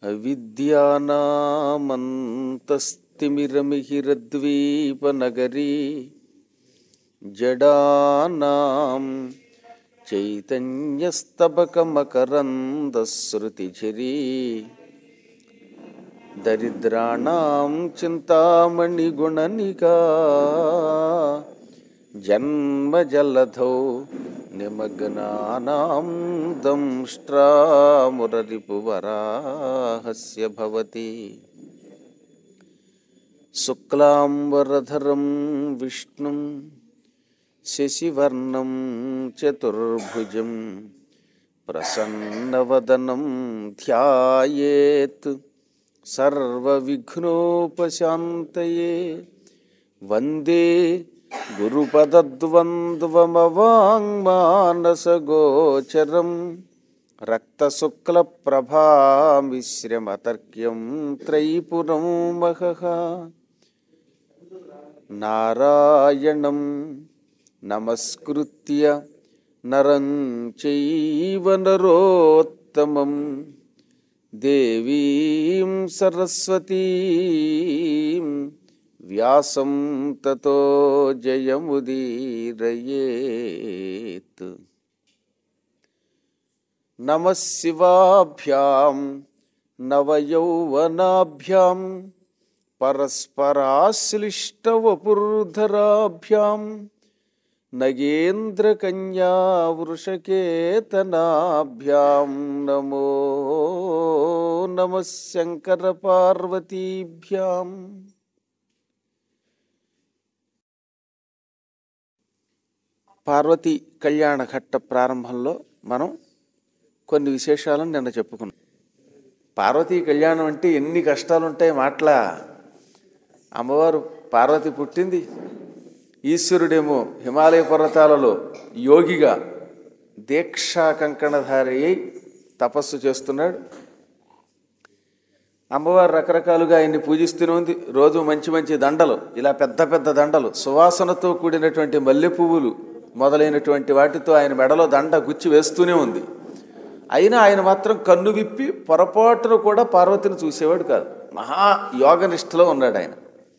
అవిద్యానామంతస్తిమిరమిహిరద్వీపనగరీ జడానాం చైతన్యస్తబకమకరందశ్రుతిఝరీ దరిద్రాణం చింతామణిగుణనికా జన్మజలధౌ నిమగ్నానాం దంష్ట్రామురరిపువరాహస్య భవతి శుక్లాంబరధరం విష్ణుం శశివర్ణం చతుర్భుజం ప్రసన్నవదనం ధ్యాయేత్ సర్వవిఘ్నోపశాంతయే వందే గురుపదద్వంద్వమవాङ्మానసగోచరం రక్తశుక్లప్రభామిశ్రమతర్క్యం త్రైపురం మహః నారాయణం నమస్కృత్య నరం చైవ నరోత్తమం దేవీం సరస్వతీం వ్యాసం తతో జయముదీరయేత్ నమ శివాభ్యాం నవయౌవనాభ్యాం పరస్పరాశ్లిష్టవపుర్ధరాభ్యాం నగేంద్రకన్యా వృషకేతనాభ్యాం నమో నమ శంకరపార్వతీభ్యాం పార్వతీ కళ్యాణ ఘట్ట ప్రారంభంలో మనం కొన్ని విశేషాలను నిన్న చెప్పుకున్నాం పార్వతీ కళ్యాణం అంటే ఎన్ని కష్టాలు ఉంటాయి మాటలా అమ్మవారు పార్వతి పుట్టింది ఈశ్వరుడేమో హిమాలయ పర్వతాలలో యోగిగా దీక్షా కంకణధారి అయి తపస్సు చేస్తున్నాడు అమ్మవారు రకరకాలుగా ఆయన్ని పూజిస్తూనే ఉంది రోజు మంచి మంచి దండలు ఇలా పెద్ద పెద్ద దండలు సువాసనతో కూడినటువంటి మల్లె పువ్వులు మొదలైనటువంటి వాటితో ఆయన మెడలో దండ గుచ్చి వేస్తూనే ఉంది అయినా ఆయన మాత్రం కన్ను విప్పి పొరపాటును కూడా పార్వతిని చూసేవాడు కాదు మహా యోగనిష్టలో ఉన్నాడు ఆయన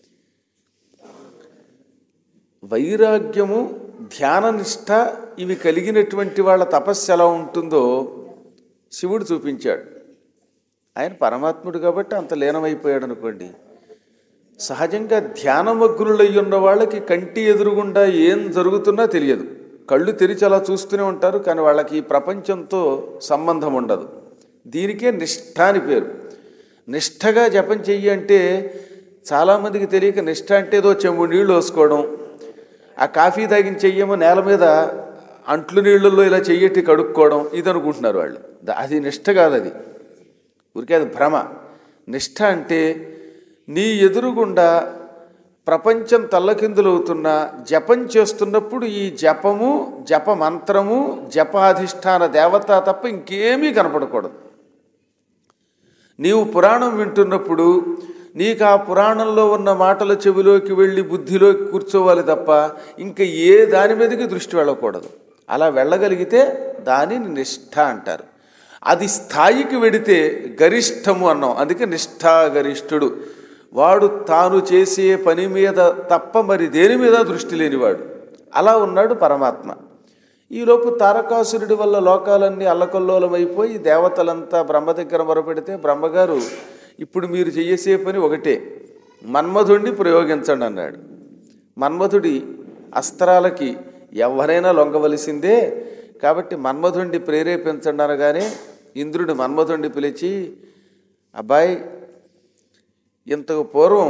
వైరాగ్యము ధ్యాననిష్ట ఇవి కలిగినటువంటి వాళ్ళ తపస్సు ఎలా ఉంటుందో శివుడు చూపించాడు ఆయన పరమాత్ముడు కాబట్టి అంత లీనమైపోయాడు అనుకోండి సహజంగా ధ్యానమగ్నులై ఉన్న వాళ్ళకి కంటి ఎదురుగుండా ఏం జరుగుతున్నా తెలియదు కళ్ళు తెరిచి అలా చూస్తూనే ఉంటారు కానీ వాళ్ళకి ఈ ప్రపంచంతో సంబంధం ఉండదు దీనికే నిష్ఠ అని పేరు నిష్ఠగా జపం చెయ్యి అంటే చాలామందికి తెలియక నిష్ఠ అంటే ఏదో చెంబు నీళ్లు వేసుకోవడం ఆ కాఫీ తాగిన చెయ్యేమో నేల మీద అంట్లు నీళ్ళల్లో ఇలా చెయ్యట్టి కడుక్కోవడం ఇది అనుకుంటున్నారు వాళ్ళు ద- అది నిష్ఠ కాదు అది ఊరికే అది భ్రమ నిష్ఠ అంటే నీ ఎదురుగుండా ప్రపంచం తల్లకిందులవుతున్న జపం చేస్తున్నప్పుడు ఈ జపము జప మంత్రము జపాధిష్టాన దేవత తప్ప ఇంకేమీ కనపడకూడదు నీవు పురాణం వింటున్నప్పుడు నీకు ఆ పురాణంలో ఉన్న మాటల చెవిలోకి వెళ్ళి బుద్ధిలోకి కూర్చోవాలి తప్ప ఇంకా ఏ దాని మీదకి దృష్టి వెళ్ళకూడదు అలా వెళ్ళగలిగితే దానిని నిష్ఠ అంటారు అది స్థాయికి వెడితే గరిష్టము అన్నాం అందుకే నిష్ఠా గరిష్ఠుడు వాడు తాను చేసే పని మీద తప్ప మరి దేని మీద దృష్టి లేనివాడు అలా ఉన్నాడు పరమాత్మ ఈలోపు తారకాసురుడి వల్ల లోకాలన్నీ అల్లకల్లోలమైపోయి దేవతలంతా బ్రహ్మ దగ్గర మొరపెడితే బ్రహ్మగారు ఇప్పుడు మీరు చేసే పని ఒకటే మన్మధుడిని ప్రయోగించండి అన్నాడు మన్మధుడి అస్త్రాలకి ఎవరైనా లొంగవలసిందే కాబట్టి మన్మధుడిని ప్రేరేపించండి అనగానే ఇంద్రుడు మన్మధుడిని పిలిచి అబ్బాయి ఇంతకు పూర్వం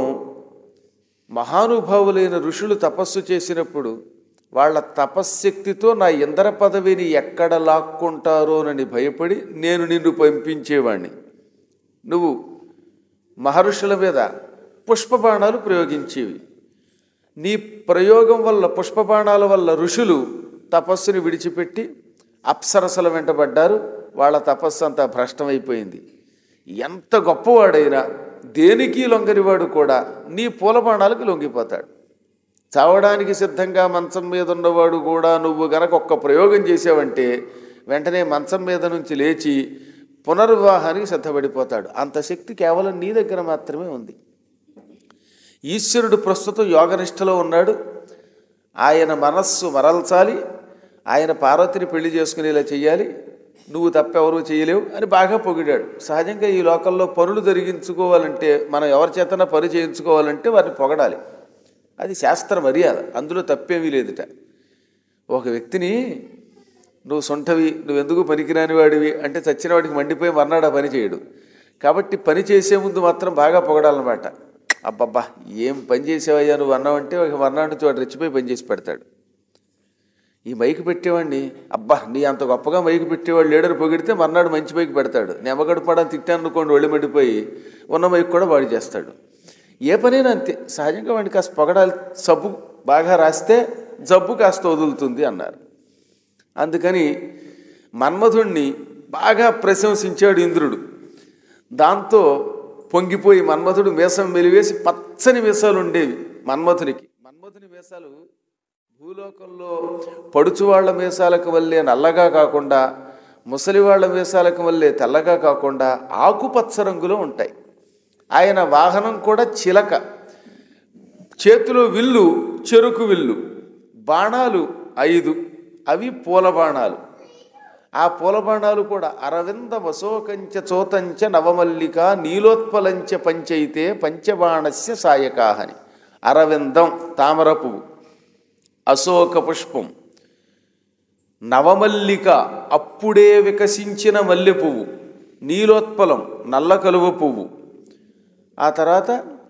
మహానుభావులైన ఋషులు తపస్సు చేసినప్పుడు వాళ్ళ తపశ్శక్తితో నా ఇంద్ర పదవిని ఎక్కడ లాక్కుంటారోనని భయపడి నేను నిన్ను పంపించేవాణ్ణి నువ్వు మహర్షుల మీద పుష్పబాణాలు ప్రయోగించేవి నీ ప్రయోగం వల్ల పుష్పబాణాల వల్ల ఋషులు తపస్సుని విడిచిపెట్టి అప్సరసల వెంటబడ్డారు వాళ్ళ తపస్సు అంతా భ్రష్టమైపోయింది ఎంత గొప్పవాడైనా దేనికి లొంగనివాడు కూడా నీ పూలబాణాలకు లొంగిపోతాడు చావడానికి సిద్ధంగా మంచం మీద ఉన్నవాడు కూడా నువ్వు గనక ఒక్క ప్రయోగం చేసావంటే వెంటనే మంచం మీద నుంచి లేచి పునర్వివాహానికి సిద్ధపడిపోతాడు అంత శక్తి కేవలం నీ దగ్గర మాత్రమే ఉంది ఈశ్వరుడు ప్రస్తుతం యోగనిష్టలో ఉన్నాడు ఆయన మనస్సు మరల్చాలి ఆయన పార్వతిని పెళ్లి చేసుకునేలా చెయ్యాలి నువ్వు తప్పెవరూ చేయలేవు అని బాగా పొగిడాడు సహజంగా ఈ లోకంలో పనులు జరిగించుకోవాలంటే మనం ఎవరి చేతన పని చేయించుకోవాలంటే వారిని పొగడాలి అది శాస్త్ర మర్యాద అందులో తప్పేమీ లేదుట ఒక వ్యక్తిని నువ్వు సొంటవి నువ్వెందుకు పనికిరాని వాడివి అంటే చచ్చిన వాడికి మండిపోయి మర్నాడు ఆ పని చేయడు కాబట్టి పని చేసే ముందు మాత్రం బాగా పొగడాలన్నమాట అబ్బబ్బా ఏం పని చేసేవయ్యా నువ్వు అన్నావంటే ఒక మర్నాడు నుంచి వాడు రెచ్చిపోయి పని చేసి పెడతాడు ఈ మైకు పెట్టేవాడిని అబ్బా నీ అంత గొప్పగా మైకు పెట్టేవాడు లేడని పొగిడితే మర్నాడు మంచి మైకు పెడతాడు నెమ్మగడపడని తిట్టాను అనుకోండి ఒళ్ళు మండిపోయి ఉన్న మైకు కూడా వాడు చేస్తాడు ఏ పనైనా అంతే సహజంగా వాడిని కాస్త పొగడాలి సబ్బు బాగా రాస్తే జబ్బు కాస్త వదులుతుంది అన్నారు అందుకని మన్మధుణ్ణి బాగా ప్రశంసించాడు ఇంద్రుడు దాంతో పొంగిపోయి మన్మథుడు మీసం వెలివేసి పచ్చని మీసాలు ఉండేవి మన్మథునికి మన్మథుని మీసాలు భూలోకంలో పడుచువాళ్ల మీసాలకు వల్లే నల్లగా కాకుండా ముసలివాళ్ల మీసాలకు వల్లే తెల్లగా కాకుండా ఆకుపచ్చ రంగులో ఉంటాయి ఆయన వాహనం కూడా చిలక చేతిలో విల్లు చెరుకు విల్లు బాణాలు ఐదు అవి పూల బాణాలు ఆ పూల బాణాలు కూడా అరవింద వశోకంచ చోతంచ నవమల్లిక నీలోత్పలంచ పంచైతే పంచబాణస్య సాయకాహని అరవిందం తామర పువ్వు అశోక పుష్పం నవమల్లిక అప్పుడే వికసించిన మల్లె పువ్వు నీలోత్పలం నల్ల కలువ పువ్వు ఆ తర్వాత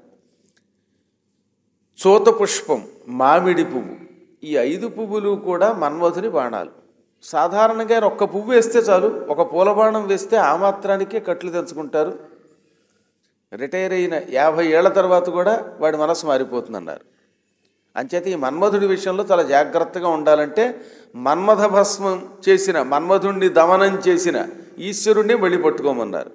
చోత పుష్పం మామిడి పువ్వు ఈ ఐదు పువ్వులు కూడా మన్మధుని బాణాలు సాధారణంగా ఆయన ఒక్క పువ్వు వేస్తే చాలు ఒక పూల బాణం వేస్తే ఆ మాత్రానికే కట్లు తెంచుకుంటారు రిటైర్ అయిన యాభై ఏళ్ల తర్వాత కూడా వాడి మనసు మారిపోతుందన్నారు అంచేత ఈ మన్మధుడి విషయంలో చాలా జాగ్రత్తగా ఉండాలంటే మన్మథ భస్మం చేసిన మన్మధుణ్ణి దమనం చేసిన ఈశ్వరుణ్ణి వెళ్ళి పట్టుకోమన్నారు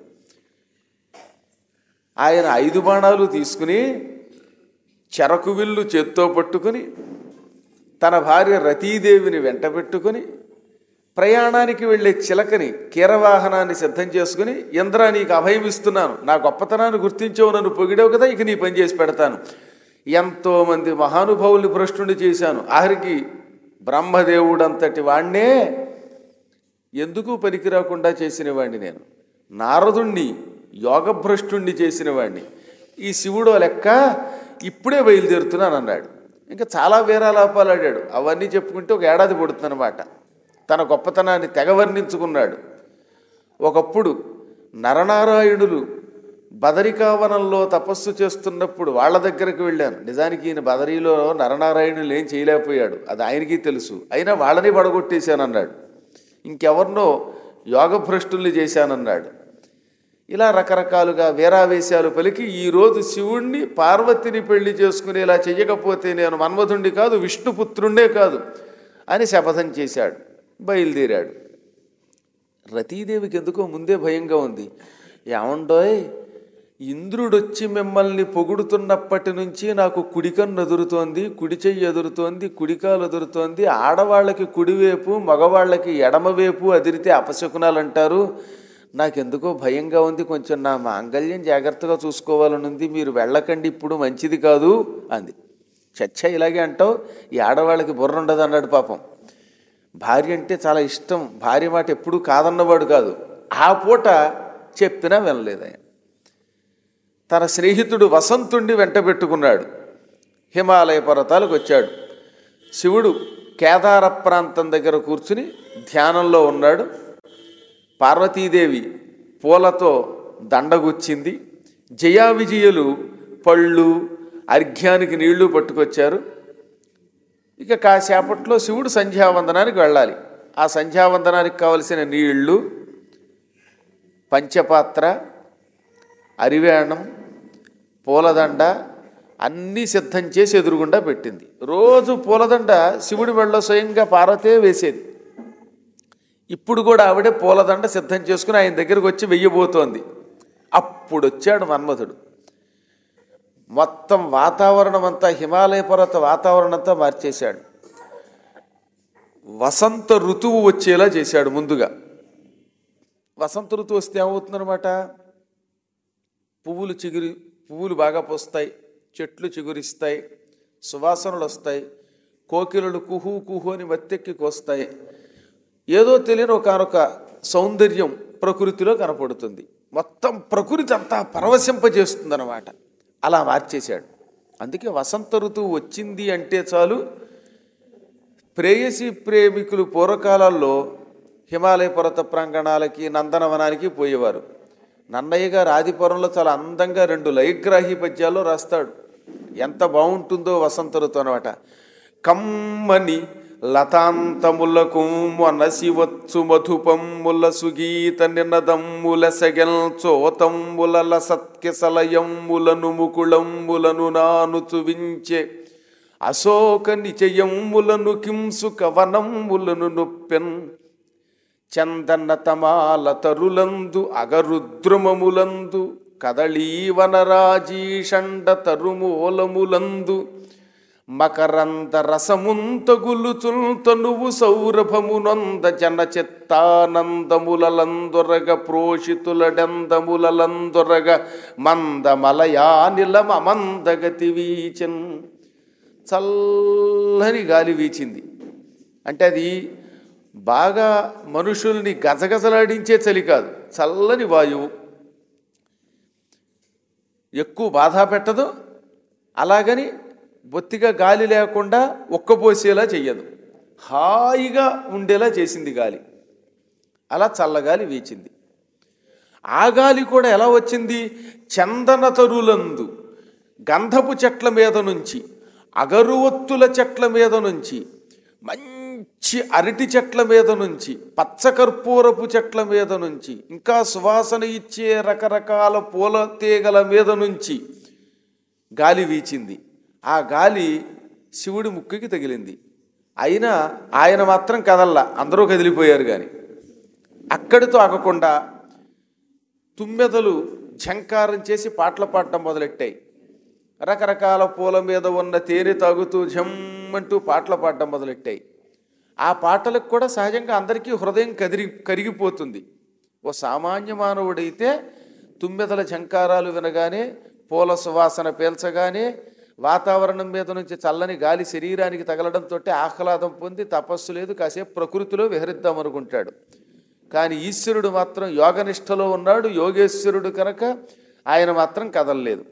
ఆయన ఐదు బాణాలు తీసుకుని చెరకు విల్లు చేత్తో పట్టుకుని తన భార్య రతీదేవిని వెంట పెట్టుకుని ప్రయాణానికి వెళ్ళే చిలకని కీరవాహనాన్ని సిద్ధం చేసుకుని ఇంద్ర నీకు అభయం ఇస్తున్నాను నా గొప్పతనాన్ని గుర్తించావు నన్ను పొగిడావు కదా ఇక నీ పని చేసి పెడతాను ఎంతోమంది మహానుభావుల్ని భ్రష్టుని చేశాను ఆఖరికి బ్రహ్మదేవుడంతటి వాణ్ణే ఎందుకు పనికి రాకుండా చేసిన వాడిని నేను నారదుణ్ణి యోగభ్రష్టుణ్ణి చేసిన వాడిని ఈ శివుడు లెక్క ఇప్పుడే బయలుదేరుతున్నాను అన్నాడు ఇంకా చాలా వీరాలాపాలు ఆడాడు అవన్నీ చెప్పుకుంటే ఒక ఏడాది పడుతుందన్నమాట తన గొప్పతనాన్ని తెగ వర్ణించుకున్నాడు ఒకప్పుడు నరనారాయణులు బదరికావనంలో తపస్సు చేస్తున్నప్పుడు వాళ్ళ దగ్గరికి వెళ్ళాను నిజానికి ఈయన బదరీలో నరనారాయణులు ఏం చేయలేకపోయాడు అది ఆయనకి తెలుసు అయినా వాళ్ళని పడగొట్టేశానన్నాడు ఇంకెవరినో యోగభ్రష్టుల్ని చేశానన్నాడు ఇలా రకరకాలుగా వీరావేశాలు పలికి ఈరోజు శివుణ్ణి పార్వతిని పెళ్లి చేసుకునేలా చెయ్యకపోతే నేను మన్మధుణ్ణి కాదు విష్ణుపుత్రుణ్ణే కాదు అని శపథం చేశాడు బయలుదేరాడు రతీదేవికి ఎందుకో ముందే భయంగా ఉంది ఏమండోయ్ ఇంద్రుడొచ్చి మిమ్మల్ని పొగుడుతున్నప్పటి నుంచి నాకు కుడికన్ను ఎదురుతోంది కుడి చెయ్యి ఎదురుతోంది కుడికాలు ఎదురుతోంది ఆడవాళ్ళకి కుడివైపు మగవాళ్ళకి ఎడమవైపు అదిరితే అపశకునాలు అంటారు నాకెందుకో భయంగా ఉంది కొంచెం నా మాంగళ్యం జాగ్రత్తగా చూసుకోవాలని ఉంది మీరు వెళ్ళకండి ఇప్పుడు మంచిది కాదు అంది చచ్చ ఇలాగే అంటావు ఈ ఆడవాళ్ళకి బుర్ర ఉండదు అన్నాడు పాపం భార్య అంటే చాలా ఇష్టం భార్య మాట ఎప్పుడూ కాదన్నవాడు కాదు ఆ పూట చెప్పినా వినలేదు ఆయన తన స్నేహితుడు వసంతుణ్ణి వెంటబెట్టుకున్నాడు హిమాలయ పర్వతాలకు వచ్చాడు శివుడు కేదార ప్రాంతం దగ్గర కూర్చుని ధ్యానంలో ఉన్నాడు పార్వతీదేవి పూలతో దండగుచ్చింది జయా విజయులు పళ్ళు అర్ఘ్యానికి నీళ్లు పట్టుకొచ్చారు ఇక కాసేపట్లో శివుడు సంధ్యావందనానికి వెళ్ళాలి ఆ సంధ్యావందనానికి కావలసిన నీళ్లు పంచపాత్ర అరివేణం పూలదండ అన్నీ సిద్ధం చేసి ఎదురుగుండా పెట్టింది రోజు పూలదండ శివుడి మెళ్ళలో స్వయంగా పార్వతే వేసేది ఇప్పుడు కూడా ఆవిడే పూలదండ సిద్ధం చేసుకుని ఆయన దగ్గరకు వచ్చి వెయ్యబోతోంది అప్పుడు వచ్చాడు మన్మథుడు మొత్తం వాతావరణం అంతా హిమాలయ పర్వత వాతావరణం అంతా మార్చేశాడు వసంత ఋతువు వచ్చేలా చేశాడు ముందుగా వసంత ఋతువు వస్తే ఏమవుతుందనమాట పువ్వులు చిగురి పువ్వులు బాగా పూస్తాయి చెట్లు చిగురిస్తాయి సువాసనలు వస్తాయి కోకిలలు కుహు కుహు అని మత్తెక్కి కోస్తాయి ఏదో తెలియని ఒకనొక సౌందర్యం ప్రకృతిలో కనపడుతుంది మొత్తం ప్రకృతి అంతా పరవశింపజేస్తుందన్నమాట అలా మార్చేశాడు అందుకే వసంత ఋతువు వచ్చింది అంటే చాలు ప్రేయసి ప్రేమికులు పూర్వకాలాల్లో హిమాలయ పర్వత ప్రాంగణాలకి నందనవనానికి పోయేవారు నన్నయ్య గారు ఆదిపురంలో చాలా అందంగా రెండు లయగ్రాహి పద్యాల్లో రాస్తాడు ఎంత బాగుంటుందో వసంత ఋతువు అనమాట కమ్మని లతాంతములకు మనసివచ్చు మధుపమ్ముల సుగీత నినదమ్ముల సెగల్ చోతమ్ముల లసత్కిసలయమ్ములను ముకుళమ్ములను నానుచు వించే అశోక నిచయమ్ములను కింసుక వనమ్ములను నొప్పెన్ చందన తమాల తరులందు అగరుద్రుమములందు కదళీవనరాజీషండ తరుమూలములందు మకరంద రసముంతగులుచుల్ తనువు సౌరభమునంద జన చిత్తానందములలందొరగ ప్రోషితులడెందములలందొరగ మందమలయానిలమందగతి వీచన్ చల్లని గాలి వీచింది అంటే అది బాగా మనుషుల్ని గజగజలాడించే చలి కాదు చల్లని వాయువు ఎక్కువ బాధ పెట్టదు అలాగని బొత్తిగా గాలి లేకుండా ఒక్కపోసేలా చెయ్యదు హాయిగా ఉండేలా చేసింది గాలి అలా చల్లగాలి వీచింది ఆ గాలి కూడా ఎలా వచ్చింది చందన తరులందు గంధపు చెట్ల మీద నుంచి అగరువత్తుల చెట్ల మీద నుంచి మంచి అరటి చెట్ల మీద నుంచి పచ్చకర్పూరపు చెట్ల మీద నుంచి ఇంకా సువాసన ఇచ్చే రకరకాల పూల తీగల మీద నుంచి గాలి వీచింది ఆ గాలి శివుడి ముక్కుకి తగిలింది అయినా ఆయన మాత్రం కదల్లా అందరూ కదిలిపోయారు కానీ అక్కడితో ఆగకుండా తుమ్మెదలు ఝంకారం చేసి పాటలు పాడటం మొదలెట్టాయి రకరకాల పూల మీద ఉన్న తేనె తాగుతూ ఝమ్మంటూ పాటలు పాడటం మొదలెట్టాయి ఆ పాటలకు కూడా సహజంగా అందరికీ హృదయం కదిరి కరిగిపోతుంది ఓ సామాన్య మానవుడైతే తుమ్మెదల ఝంకారాలు వినగానే పూల సువాసన పీల్చగానే వాతావరణం మీద నుంచి చల్లని గాలి శరీరానికి తగలడంతో ఆహ్లాదం పొంది తపస్సు లేదు కాసేపు ప్రకృతిలో విహరిద్దాం అనుకుంటాడు కానీ ఈశ్వరుడు మాత్రం యోగనిష్టలో ఉన్నాడు యోగేశ్వరుడు కనుక ఆయన మాత్రం కదలలేదు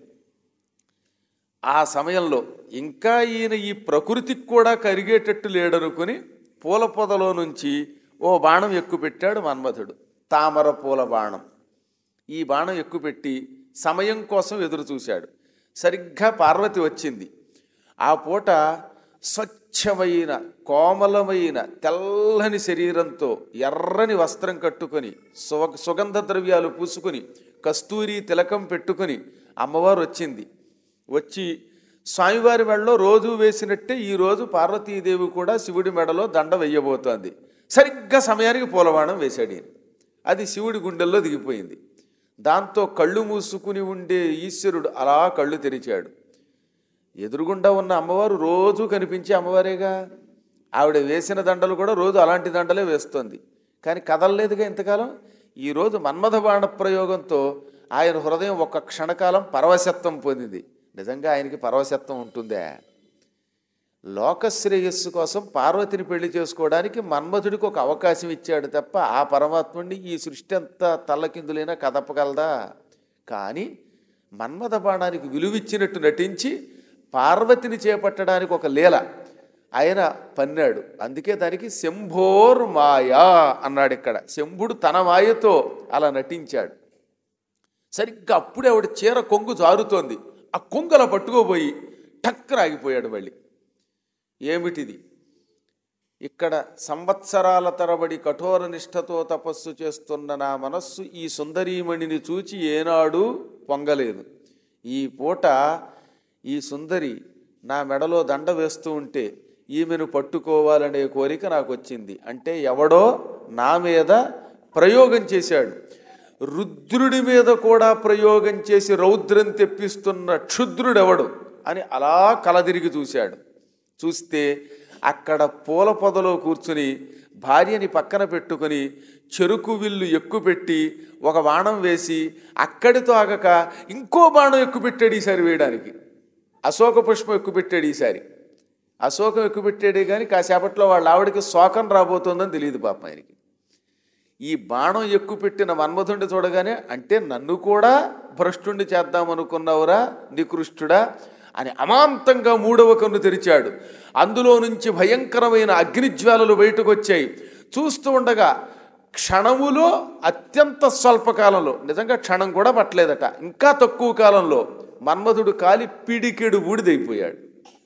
ఆ సమయంలో ఇంకా ఈయన ఈ ప్రకృతికి కూడా కరిగేటట్టు లేడనుకుని పూల పొదలో నుంచి ఓ బాణం ఎక్కుపెట్టాడు మన్మథుడు తామర పూల బాణం ఈ బాణం ఎక్కుపెట్టి సమయం కోసం ఎదురు చూశాడు సరిగ్గా పార్వతి వచ్చింది ఆ పూట స్వచ్ఛమైన కోమలమైన తెల్లని శరీరంతో ఎర్రని వస్త్రం కట్టుకొని సువ సుగంధ ద్రవ్యాలు పూసుకుని కస్తూరి తిలకం పెట్టుకుని అమ్మవారు వచ్చింది వచ్చి స్వామివారి మెడలో రోజు వేసినట్టే ఈరోజు పార్వతీదేవి కూడా శివుడి మెడలో దండ వెయ్యబోతోంది సరిగ్గా సమయానికి పూలబాణం వేశాడు ఈయన అది శివుడి గుండెల్లో దిగిపోయింది దాంతో కళ్ళు మూసుకుని ఉండే ఈశ్వరుడు అలా కళ్ళు తెరిచాడు ఎదురుగుండా ఉన్న అమ్మవారు రోజు కనిపించే అమ్మవారేగా ఆవిడ వేసిన దండలు కూడా రోజు అలాంటి దండలే వేస్తోంది కానీ కదలలేదుగా ఇంతకాలం ఈరోజు మన్మథ బాణ ప్రయోగంతో ఆయన హృదయం ఒక్క క్షణకాలం పరవశత్వం పొందింది నిజంగా ఆయనకి పరవశత్వం ఉంటుందే లోకశ్రేయస్సు కోసం పార్వతిని పెళ్లి చేసుకోవడానికి మన్మథుడికి ఒక అవకాశం ఇచ్చాడు తప్ప ఆ పరమాత్ముడిని ఈ సృష్టి అంతా తల్లకిందులైనా కదపగలదా కానీ మన్మథ బాణానికి విలువిచ్చినట్టు నటించి పార్వతిని చేపట్టడానికి ఒక లీల ఆయన పన్నాడు అందుకే దానికి శంభోర్ మాయా అన్నాడు ఇక్కడ శంభుడు తన మాయతో అలా నటించాడు సరిగ్గా అప్పుడే ఆవిడ చీర కొంగు జారుతోంది ఆ కొంగు అలా పట్టుకోబోయి టక్కన ఆగిపోయాడు మళ్ళీ ఏమిటిది ఇక్కడ సంవత్సరాల తరబడి కఠోర నిష్ఠతో తపస్సు చేస్తున్న నా మనస్సు ఈ సుందరీమణిని చూచి ఏనాడు పొంగలేదు ఈ పూట ఈ సుందరి నా మెడలో దండ వేస్తూ ఉంటే ఈమెను పట్టుకోవాలనే కోరిక నాకు వచ్చింది అంటే ఎవడో నా మీద ప్రయోగం చేశాడు రుద్రుడి మీద కూడా ప్రయోగం చేసి రౌద్రం తెప్పిస్తున్న క్షుద్రుడెవడు అని అలా కలదిరిగి చూశాడు చూస్తే అక్కడ పూల పొదలో కూర్చుని భార్యని పక్కన పెట్టుకొని చెరుకు విల్లు ఎక్కుపెట్టి ఒక బాణం వేసి అక్కడితో ఆగక ఇంకో బాణం ఎక్కుపెట్టాడు ఈసారి వేయడానికి అశోక పుష్పం ఎక్కుపెట్టాడు ఈసారి అశోకం ఎక్కుపెట్టాడే కానీ కాసేపట్లో వాళ్ళ ఆవిడకి శోకం రాబోతోందని తెలియదు పాపం ఆయనకి ఈ బాణం ఎక్కుపెట్టిన మన్మధుండి చూడగానే అంటే నన్ను కూడా భ్రష్టుణ్ణి చేద్దామనుకున్నావురా నికృష్టుడా అని అమాంతంగా మూడవ కన్ను తెరిచాడు అందులో నుంచి భయంకరమైన అగ్నిజ్వాలలు బయటకు వచ్చాయి చూస్తూ ఉండగా క్షణములో అత్యంత స్వల్పకాలంలో నిజంగా క్షణం కూడా పట్టలేదట ఇంకా తక్కువ కాలంలో మన్మధుడు కాలి పిడికెడు బూడిదైపోయాడు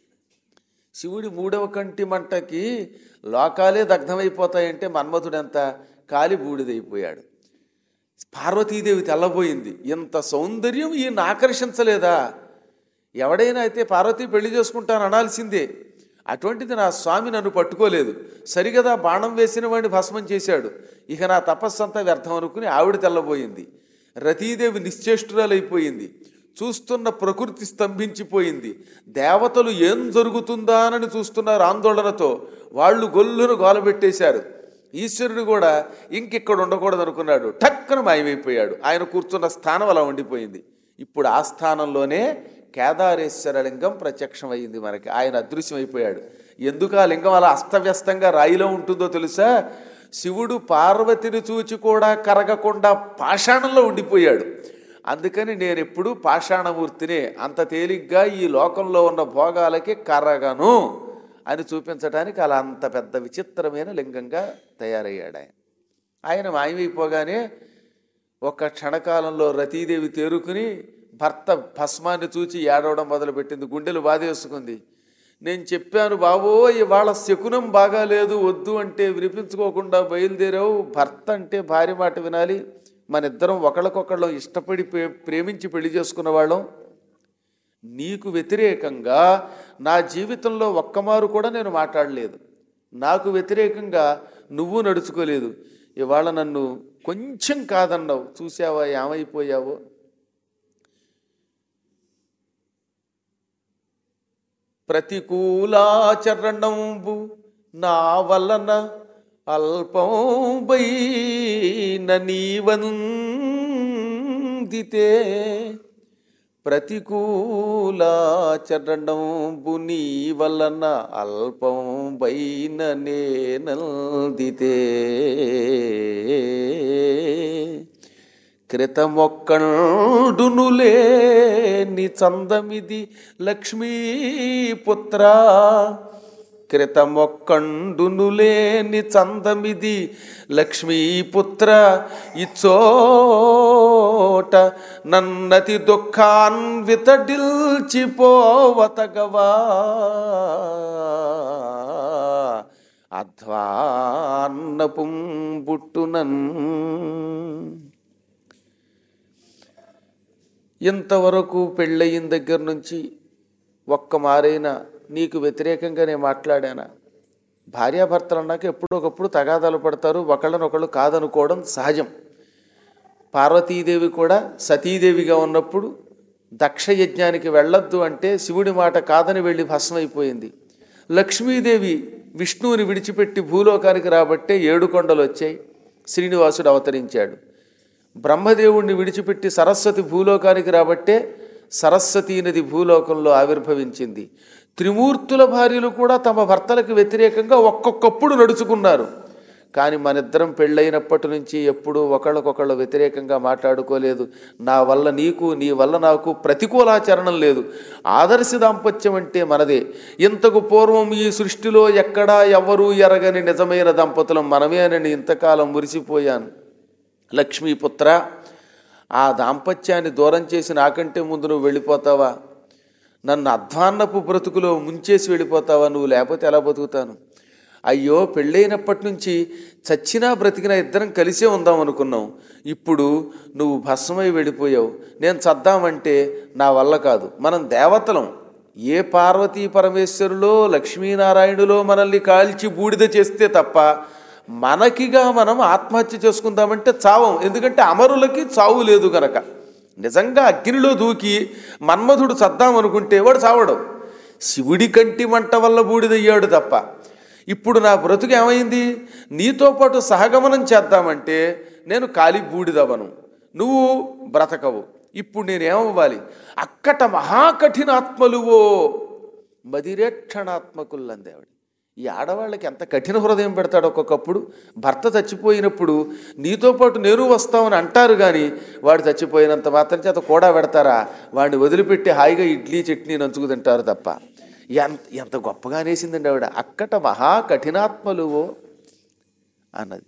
శివుడి మూడవ కంటి మంటకి లోకాలే దగ్ధమైపోతాయంటే మన్మధుడు ఎంత కాలి బూడిదైపోయాడు పార్వతీదేవి తెల్లబోయింది ఇంత సౌందర్యం ఈయన ఆకర్షించలేదా ఎవడైనా అయితే పార్వతీ పెళ్లి చేసుకుంటాను అనాల్సిందే అటువంటిది నా స్వామి నన్ను పట్టుకోలేదు సరిగదా బాణం వేసిన వాడిని భస్మం చేశాడు ఇక నా తపస్సు అంతా వ్యర్థం అనుకుని ఆవిడ తెల్లబోయింది రతీదేవి నిశ్చేష్టురాలైపోయింది చూస్తున్న ప్రకృతి స్తంభించిపోయింది దేవతలు ఏం జరుగుతుందానని చూస్తున్నారు ఆందోళనతో వాళ్ళు గొల్లును గోలబెట్టేశారు ఈశ్వరుడు కూడా ఇంకిక్కడ ఉండకూడదు అనుకున్నాడు టక్కన మాయమైపోయాడు ఆయన కూర్చున్న స్థానం అలా ఉండిపోయింది ఇప్పుడు ఆ స్థానంలోనే కేదారేశ్వర లింగం ప్రత్యక్షమైంది మనకి ఆయన అదృశ్యమైపోయాడు ఎందుకు ఆ లింగం అలా అస్తవ్యస్తంగా రాయిలో ఉంటుందో తెలుసా శివుడు పార్వతిని చూచి కూడా కరగకుండా పాషాణంలో ఉండిపోయాడు అందుకని నేను ఎప్పుడు పాషాణమూర్తినే అంత తేలిగ్గా ఈ లోకంలో ఉన్న భోగాలకి కరగను అని చూపించడానికి అలా అంత పెద్ద విచిత్రమైన లింగంగా తయారయ్యాడు ఆయన ఆయన మాయమైపోగానే ఒక క్షణకాలంలో రతీదేవి తేరుకుని భర్త భస్మాన్ని చూచి ఏడవడం మొదలుపెట్టింది గుండెలు బాధేసుకుంది నేను చెప్పాను బాబో ఇవాళ శకునం బాగాలేదు వద్దు అంటే వినిపించుకోకుండా బయలుదేరావు భర్త అంటే భార్య మాట వినాలి మన ఇద్దరం ఒకళ్ళకొకళ్ళం ఇష్టపడి ప్రే- ప్రేమించి పెళ్లి చేసుకున్న వాళ్ళం నీకు వ్యతిరేకంగా నా జీవితంలో ఒక్కమారు కూడా నేను మాట్లాడలేదు నాకు వ్యతిరేకంగా నువ్వు నడుచుకోలేదు ఇవాళ నన్ను కొంచెం కాదన్నావు చూసావా ఏమైపోయావో ప్రతికూలాచరణంబు నా వలన అల్పంబైన నీవందితే ప్రతికూలాచరణంబు నీ వలన అల్పంబైన నేనందితే క్రితమొక్కండునులే ని చందమిది లక్ష్మీపుత్ర క్రితమొక్కండునులే ని చందమిది లక్ష్మీపుత్ర ఇచ్చోట నన్నతి దుఃఖాన్వితడిల్చిపోవతగవా అధ్వాన్నపుం బుట్టునన్ ఇంతవరకు పెళ్ళయిన దగ్గర నుంచి ఒక్క మారైనా నీకు వ్యతిరేకంగా నేను మాట్లాడానా భార్యాభర్తలు అన్నాక ఎప్పుడొకప్పుడు తగాదాలు పడతారు ఒకళ్ళనొకళ్ళు కాదనుకోవడం సహజం పార్వతీదేవి కూడా సతీదేవిగా ఉన్నప్పుడు దక్ష యజ్ఞానికి వెళ్ళొద్దు అంటే శివుడి మాట కాదని వెళ్ళి భస్మైపోయింది లక్ష్మీదేవి విష్ణువుని విడిచిపెట్టి భూలోకానికి రాబట్టే ఏడు కొండలు వచ్చాయి శ్రీనివాసుడు అవతరించాడు బ్రహ్మదేవుణ్ణి విడిచిపెట్టి సరస్వతి భూలోకానికి రాబట్టే సరస్వతీ నది భూలోకంలో ఆవిర్భవించింది త్రిమూర్తుల భార్యలు కూడా తమ భర్తలకు వ్యతిరేకంగా ఒక్కొక్కప్పుడు నడుచుకున్నారు కానీ మనిద్దరం పెళ్ళైనప్పటి నుంచి ఎప్పుడూ ఒకళ్ళకొకళ్ళు వ్యతిరేకంగా మాట్లాడుకోలేదు నా వల్ల నీకు నీ వల్ల నాకు ప్రతికూలాచరణం లేదు ఆదర్శ దాంపత్యం అంటే మనదే ఇంతకు పూర్వం ఈ సృష్టిలో ఎక్కడా ఎవ్వరూ ఎరగని నిజమైన దంపతులం మనమేనని ఇంతకాలం మురిసిపోయాను లక్ష్మీపుత్ర ఆ దాంపత్యాన్ని దూరం చేసి నాకంటే ముందు నువ్వు వెళ్ళిపోతావా నన్ను అధ్వాన్నపు బ్రతుకులో ముంచేసి వెళ్ళిపోతావా నువ్వు లేకపోతే ఎలా బతుకుతాను అయ్యో పెళ్ళైనప్పటి నుంచి చచ్చినా బ్రతికినా ఇద్దరం కలిసే ఉందాం అనుకున్నాం ఇప్పుడు నువ్వు భస్మై వెళ్ళిపోయావు నేను చద్దామంటే నా వల్ల కాదు మనం దేవతలం ఏ పార్వతీ పరమేశ్వరులో లక్ష్మీనారాయణులో మనల్ని కాల్చి బూడిద చేస్తే తప్ప మనకిగా మనం ఆత్మహత్య చేసుకుందామంటే చావం ఎందుకంటే అమరులకి చావు లేదు గనక నిజంగా అగ్నిలో దూకి మన్మధుడు చద్దామనుకుంటే వాడు చావడం శివుడి కంటి మంట వల్ల బూడిదయ్యాడు తప్ప ఇప్పుడు నా బ్రతుకు ఏమైంది నీతో పాటు సహగమనం చేద్దామంటే నేను కాలి బూడిదవను నువ్వు బ్రతకవు ఇప్పుడు నేనేమవ్వాలి అక్కట మహాకఠినాత్మలువో మదిరేక్షణాత్మకులందేవాడు ఈ ఆడవాళ్ళకి ఎంత కఠిన హృదయం పెడతాడు ఒక్కొక్కప్పుడు భర్త చచ్చిపోయినప్పుడు నీతో పాటు నేను వస్తామని అంటారు కానీ వాడు చచ్చిపోయినంత మాత్రం చేత కూడా పెడతారా వాడిని వదిలిపెట్టి హాయిగా ఇడ్లీ చట్నీ నంచుకు తింటారు తప్ప ఎంత ఎంత గొప్పగా అనేసిందండి ఆవిడ అక్కట మహా కఠినాత్మలువో అన్నది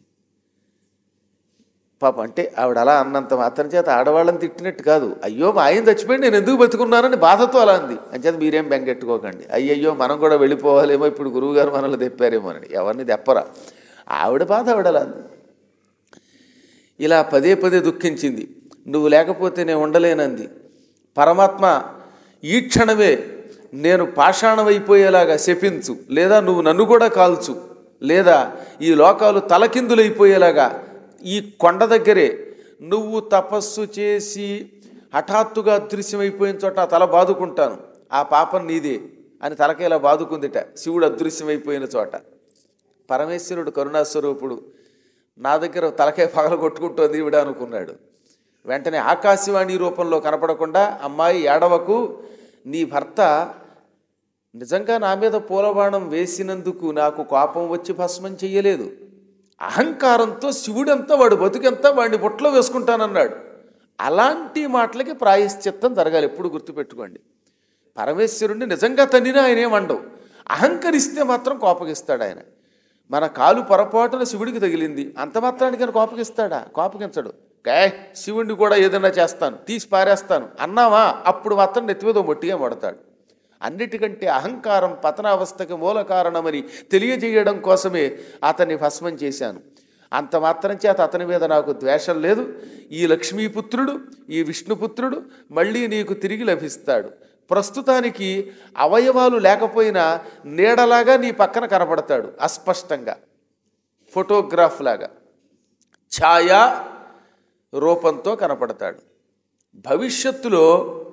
పాపం అంటే ఆవిడ అలా అన్నంత మాత్రం చేత ఆడవాళ్ళని తిట్టినట్టు కాదు అయ్యో మా ఆయన చచ్చిపోయి నేను ఎందుకు బతుకున్నానని బాధతో అలా అంది అంచేత మీరేం బెంగెట్టుకోకండి అయ్యయ్యో మనం కూడా వెళ్ళిపోవాలేమో ఇప్పుడు గురువుగారు మనల్ని తెప్పారేమో అని ఎవరిని తెప్పరా ఆవిడ బాధ ఆవిడ అలా అంది ఇలా పదే పదే దుఃఖించింది నువ్వు లేకపోతే నేను ఉండలేనంది పరమాత్మ ఈ క్షణమే నేను పాషాణమైపోయేలాగా శపించు లేదా నువ్వు నన్ను కూడా కాల్చు లేదా ఈ లోకాలు తలకిందులైపోయేలాగా ఈ కొండ దగ్గరే నువ్వు తపస్సు చేసి హఠాత్తుగా అదృశ్యమైపోయిన చోట ఆ తల బాదుకుంటాను ఆ పాపం నీదే అని తలకేలా బాదుకుందిట శివుడు అదృశ్యమైపోయిన చోట పరమేశ్వరుడు కరుణాస్వరూపుడు నా దగ్గర తలకాయ పగల కొట్టుకుంటోంది ఈవిడ అనుకున్నాడు వెంటనే ఆకాశవాణి రూపంలో కనపడకుండా అమ్మాయి ఏడవకు నీ భర్త నిజంగా నా మీద పూలబాణం వేసినందుకు నాకు కోపం వచ్చి భస్మం చెయ్యలేదు అహంకారంతో శివుడంతా వాడు బతుకంతా వాడిని బుట్టలో వేసుకుంటానన్నాడు అలాంటి మాటలకి ప్రాయశ్చిత్తం జరగాలి ఎప్పుడు గుర్తుపెట్టుకోండి పరమేశ్వరుణ్ణి నిజంగా తన్నినా ఆయన ఏమండవు అహంకరిస్తే మాత్రం కోపగిస్తాడు ఆయన మన కాలు పొరపాటున శివుడికి తగిలింది అంత మాత్రానికి ఆయన కోపగిస్తాడా కోపగించడు కే శివుడిని కూడా ఏదైనా చేస్తాను తీసి పారేస్తాను అన్నావా అప్పుడు మాత్రం నెత్తిమీద మొట్టిగా మొడతాడు అన్నిటికంటే అహంకారం పతనావస్థకి మూల కారణమని తెలియజేయడం కోసమే అతన్ని భస్మం చేశాను అంత మాత్రం చేత అతని మీద నాకు ద్వేషం లేదు ఈ లక్ష్మీపుత్రుడు ఈ విష్ణుపుత్రుడు మళ్ళీ నీకు తిరిగి లభిస్తాడు ప్రస్తుతానికి అవయవాలు లేకపోయినా నీడలాగా నీ పక్కన కనపడతాడు అస్పష్టంగా ఫోటోగ్రాఫ్ లాగా ఛాయా రూపంతో కనపడతాడు భవిష్యత్తులో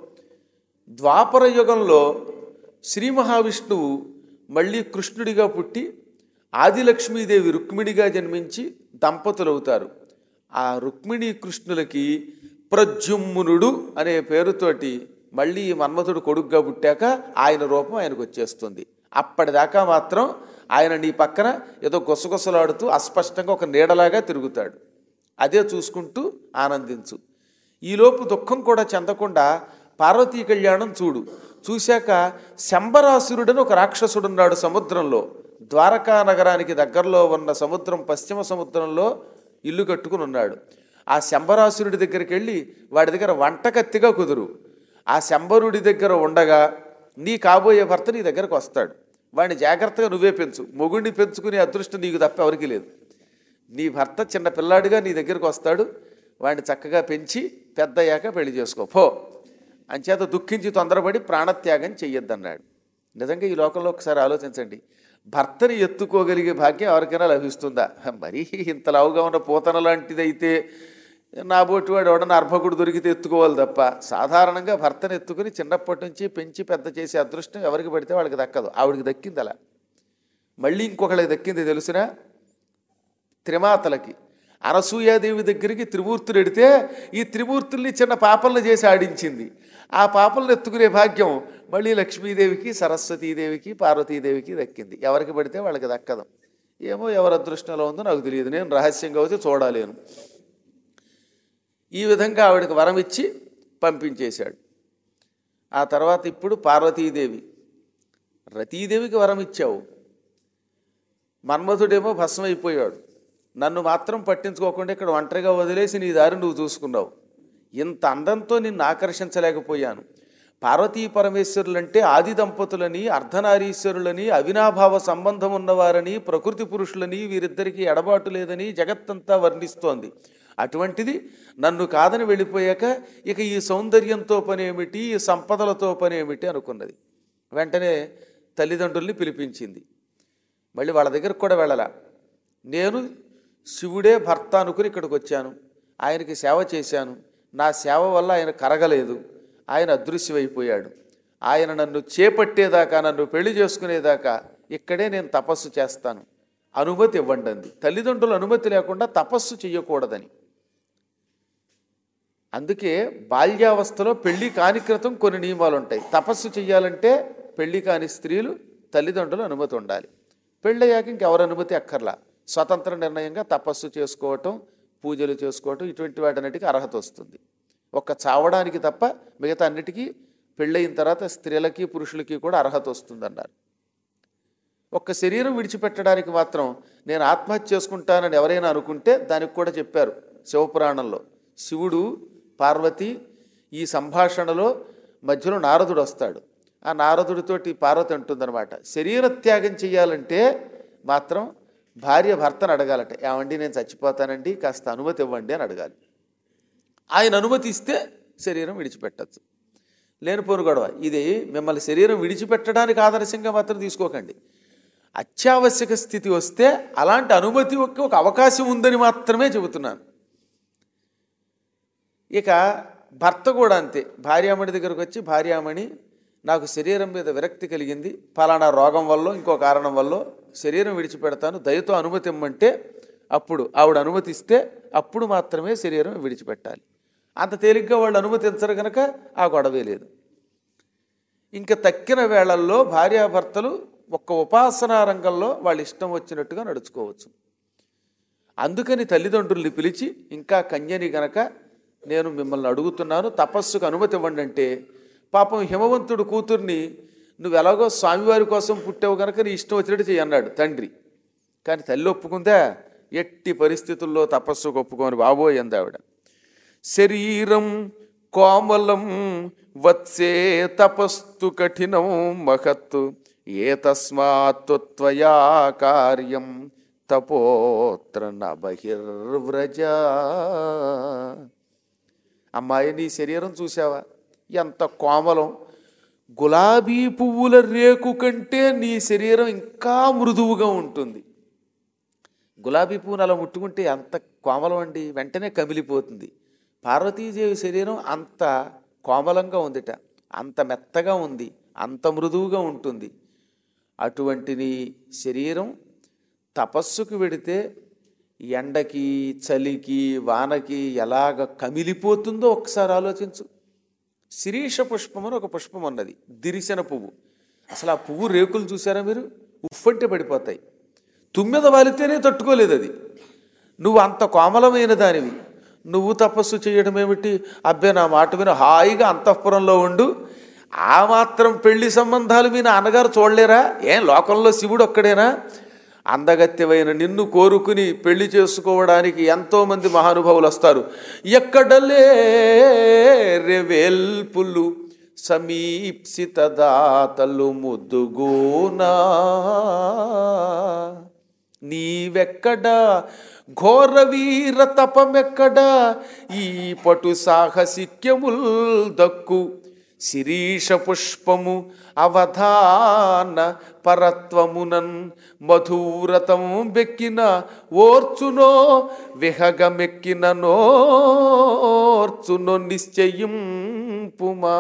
ద్వాపర యుగంలో శ్రీ మహావిష్ణువు మళ్ళీ కృష్ణుడిగా పుట్టి ఆదిలక్ష్మీదేవి రుక్మిణిగా జన్మించి దంపతులవుతారు ఆ రుక్మిణి కృష్ణులకి ప్రద్యుమ్నుడు అనే పేరుతోటి మళ్ళీ ఈ మన్మథుడు కొడుగ్గా పుట్టాక ఆయన రూపం ఆయనకు వచ్చేస్తుంది అప్పటిదాకా మాత్రం ఆయన నీ పక్కన ఏదో గుసగుసలాడుతూ అస్పష్టంగా ఒక నీడలాగా తిరుగుతాడు అదే చూసుకుంటూ ఆనందించు ఈలోపు దుఃఖం కూడా చెందకుండా పార్వతీ కళ్యాణం చూడు చూశాక శంబరాసురుడని ఒక రాక్షసుడున్నాడు సముద్రంలో ద్వారకా నగరానికి దగ్గరలో ఉన్న సముద్రం పశ్చిమ సముద్రంలో ఇల్లు కట్టుకుని ఉన్నాడు ఆ శంబరాసురుడి దగ్గరికి వెళ్ళి వాడి దగ్గర వంటకత్తిగా కుదురు ఆ శంబరుడి దగ్గర ఉండగా నీ కాబోయే భర్త నీ దగ్గరకు వస్తాడు వాడిని జాగ్రత్తగా నువ్వే పెంచు మొగుడిని పెంచుకునే అదృష్టం నీకు తప్ప ఎవరికీ లేదు నీ భర్త చిన్న పిల్లాడిగా నీ దగ్గరకు వస్తాడు వాడిని చక్కగా పెంచి పెద్దయ్యాక పెళ్లి చేసుకో పో అంచేత దుఃఖించి తొందరపడి ప్రాణత్యాగం చెయ్యొద్దన్నాడు నిజంగా ఈ లోకంలో ఒకసారి ఆలోచించండి భర్తని ఎత్తుకోగలిగే భాగ్యం ఎవరికైనా లభిస్తుందా మరీ ఇంత లావుగా ఉన్న పూతన లాంటిదైతే నా బోటి వాడు ఎవడన్నా అర్భకుడు దొరికితే ఎత్తుకోవాలి తప్ప సాధారణంగా భర్తను ఎత్తుకుని చిన్నప్పటి నుంచి పెంచి పెద్ద చేసే అదృష్టం ఎవరికి పడితే వాళ్ళకి దక్కదు ఆవిడికి దక్కింది అలా మళ్ళీ ఇంకొకళ్ళకి దక్కింది తెలుసునా త్రిమాతలకి అనసూయాదేవి దగ్గరికి త్రిమూర్తులు ఎడితే ఈ త్రిమూర్తుల్ని చిన్న పాపలను చేసి ఆడించింది ఆ పాపలను ఎత్తుకునే భాగ్యం మళ్ళీ లక్ష్మీదేవికి సరస్వతీదేవికి పార్వతీదేవికి దక్కింది ఎవరికి పడితే వాళ్ళకి దక్కదు ఏమో ఎవరి అదృష్టంలో ఉందో నాకు తెలియదు నేను రహస్యంగా వచ్చి చూడలేను ఈ విధంగా ఆవిడకి వరం ఇచ్చి పంపించేశాడు ఆ తర్వాత ఇప్పుడు పార్వతీదేవి రతీదేవికి వరం ఇచ్చావు మన్మథుడేమో భస్మైపోయాడు నన్ను మాత్రం పట్టించుకోకుండా ఇక్కడ ఒంటరిగా వదిలేసి నీ దారి నువ్వు చూసుకున్నావు ఇంత అందంతో నిన్ను ఆకర్షించలేకపోయాను పార్వతీ పరమేశ్వరులంటే ఆది దంపతులని అర్ధనారీశ్వరులని అవినాభావ సంబంధం ఉన్నవారని ప్రకృతి పురుషులని వీరిద్దరికీ ఎడబాటు లేదని జగత్తంతా వర్ణిస్తోంది అటువంటిది నన్ను కాదని వెళ్ళిపోయాక ఇక ఈ సౌందర్యంతో పనేమిటి ఈ సంపదలతో పనేమిటి అనుకున్నది వెంటనే తల్లిదండ్రుల్ని పిలిపించింది మళ్ళీ వాళ్ళ దగ్గరకు కూడా వెళ్ళాల నేను శివుడే భర్త అనుకుని ఇక్కడికి వచ్చాను ఆయనకి సేవ చేశాను నా సేవ వల్ల ఆయన కరగలేదు ఆయన అదృశ్యమైపోయాడు ఆయన నన్ను చేపట్టేదాకా నన్ను పెళ్లి చేసుకునేదాకా ఇక్కడే నేను తపస్సు చేస్తాను అనుమతి ఇవ్వండి అంది తల్లిదండ్రుల అనుమతి లేకుండా తపస్సు చెయ్యకూడదని అందుకే బాల్యావస్థలో పెళ్లి కాని క్రితం కొన్ని నియమాలు ఉంటాయి తపస్సు చెయ్యాలంటే పెళ్లి కాని స్త్రీలు తల్లిదండ్రుల అనుమతి ఉండాలి పెళ్ళయ్యాక ఇంకెవరి అనుమతి అక్కర్లా స్వతంత్ర నిర్ణయంగా తపస్సు చేసుకోవటం పూజలు చేసుకోవటం ఇటువంటి వాటన్నిటికీ అర్హత వస్తుంది ఒక్క చావడానికి తప్ప మిగతా అన్నిటికీ పెళ్ళయిన తర్వాత స్త్రీలకి పురుషులకి కూడా అర్హత వస్తుందన్నారు ఒక్క శరీరం విడిచిపెట్టడానికి మాత్రం నేను ఆత్మహత్య చేసుకుంటానని ఎవరైనా అనుకుంటే దానికి కూడా చెప్పారు శివపురాణంలో శివుడు పార్వతి ఈ సంభాషణలో మధ్యలో నారదుడు వస్తాడు ఆ నారదుడితోటి పార్వతి అంటుందన్నమాట శరీర త్యాగం చేయాలంటే మాత్రం భార్య భర్తను అడగాలట ఏమండి నేను చచ్చిపోతానండి కాస్త అనుమతి ఇవ్వండి అని అడగాలి ఆయన అనుమతి ఇస్తే శరీరం విడిచిపెట్టచ్చు లేనిపోను గొడవ ఇది మిమ్మల్ని శరీరం విడిచిపెట్టడానికి ఆదర్శంగా మాత్రం తీసుకోకండి అత్యావశ్యక స్థితి వస్తే అలాంటి అనుమతి ఒక ఒక అవకాశం ఉందని మాత్రమే చెబుతున్నాను ఇక భర్త కూడా అంతే భార్యామణి దగ్గరకు వచ్చి భార్యామణి నాకు శరీరం మీద విరక్తి కలిగింది ఫలానా రోగం వల్ల ఇంకో కారణం వల్ల శరీరం విడిచిపెడతాను దయతో అనుమతి ఇమ్మంటే అప్పుడు ఆవిడ అనుమతిస్తే అప్పుడు మాత్రమే శరీరం విడిచిపెట్టాలి అంత తేలిగ్గా వాళ్ళు అనుమతించరు కనుక ఆ గొడవే లేదు ఇంకా తక్కిన వేళల్లో భార్యాభర్తలు ఒక్క ఉపాసనా రంగంలో వాళ్ళ ఇష్టం వచ్చినట్టుగా నడుచుకోవచ్చు అందుకని తల్లిదండ్రుల్ని పిలిచి ఇంకా కన్యని గనక నేను మిమ్మల్ని అడుగుతున్నాను తపస్సుకు అనుమతి ఇవ్వండి అంటే పాపం హిమవంతుడు కూతుర్ని నువ్వు ఎలాగో స్వామివారి కోసం పుట్టావు కనుక నీ ఇష్టం వచ్చినట్టు చెయ్యి అన్నాడు తండ్రి కానీ తల్లి ఒప్పుకుందా ఎట్టి పరిస్థితుల్లో తపస్సుకు ఒప్పుకోని బాబోయ్ అంది ఆవిడ శరీరం కోమలం వత్సే తపస్తు కఠినం మహత్ ఏ తస్మాత్వయా కార్యం తపోత్ర న బహిర్వ్రజ అమ్మాయి నీ శరీరం చూసావా ఎంత కోమలం గులాబీ పువ్వుల రేకు కంటే నీ శరీరం ఇంకా మృదువుగా ఉంటుంది గులాబీ పువ్వును అలా ముట్టుకుంటే అంత కోమలం అండి వెంటనే కమిలిపోతుంది పార్వతీదేవి శరీరం అంత కోమలంగా ఉందిట అంత మెత్తగా ఉంది అంత మృదువుగా ఉంటుంది అటువంటి నీ శరీరం తపస్సుకు వెడితే ఎండకి చలికి వానకి ఎలాగ కమిలిపోతుందో ఒకసారి ఆలోచించు శిరీష పుష్పం అని ఒక పుష్పం ఉన్నది దిరిసిన పువ్వు అసలు ఆ పువ్వు రేకులు చూసారా మీరు ఉఫ్ఫంటే పడిపోతాయి తుమ్మెద వాలితేనే తట్టుకోలేదు అది నువ్వు అంత కోమలమైన దానివి నువ్వు తపస్సు చేయడం ఏమిటి అబ్బే నా మాట విన హాయిగా అంతఃపురంలో ఉండు ఆ మాత్రం పెళ్లి సంబంధాలు మీ నాన్నగారు చూడలేరా ఏం లోకంలో శివుడు ఒక్కడేనా అందగత్యమైన నిన్ను కోరుకుని పెళ్లి చేసుకోవడానికి ఎంతోమంది మహానుభావులు వస్తారు ఎక్కడలే రెవేల్పులు సమీప్సిత దాతలు ముద్దుగోనా నీవెక్కడా ఘోర వీర తపమెక్కడా ఈ పటు సాహసిక్యముల్ దక్కు శిరీష పుష్పము అవధాన పరత్వమునన్ మధురతం బెక్కిన ఓర్చునో విహగమెక్కిన నోర్చునో నిశ్చయం పుమా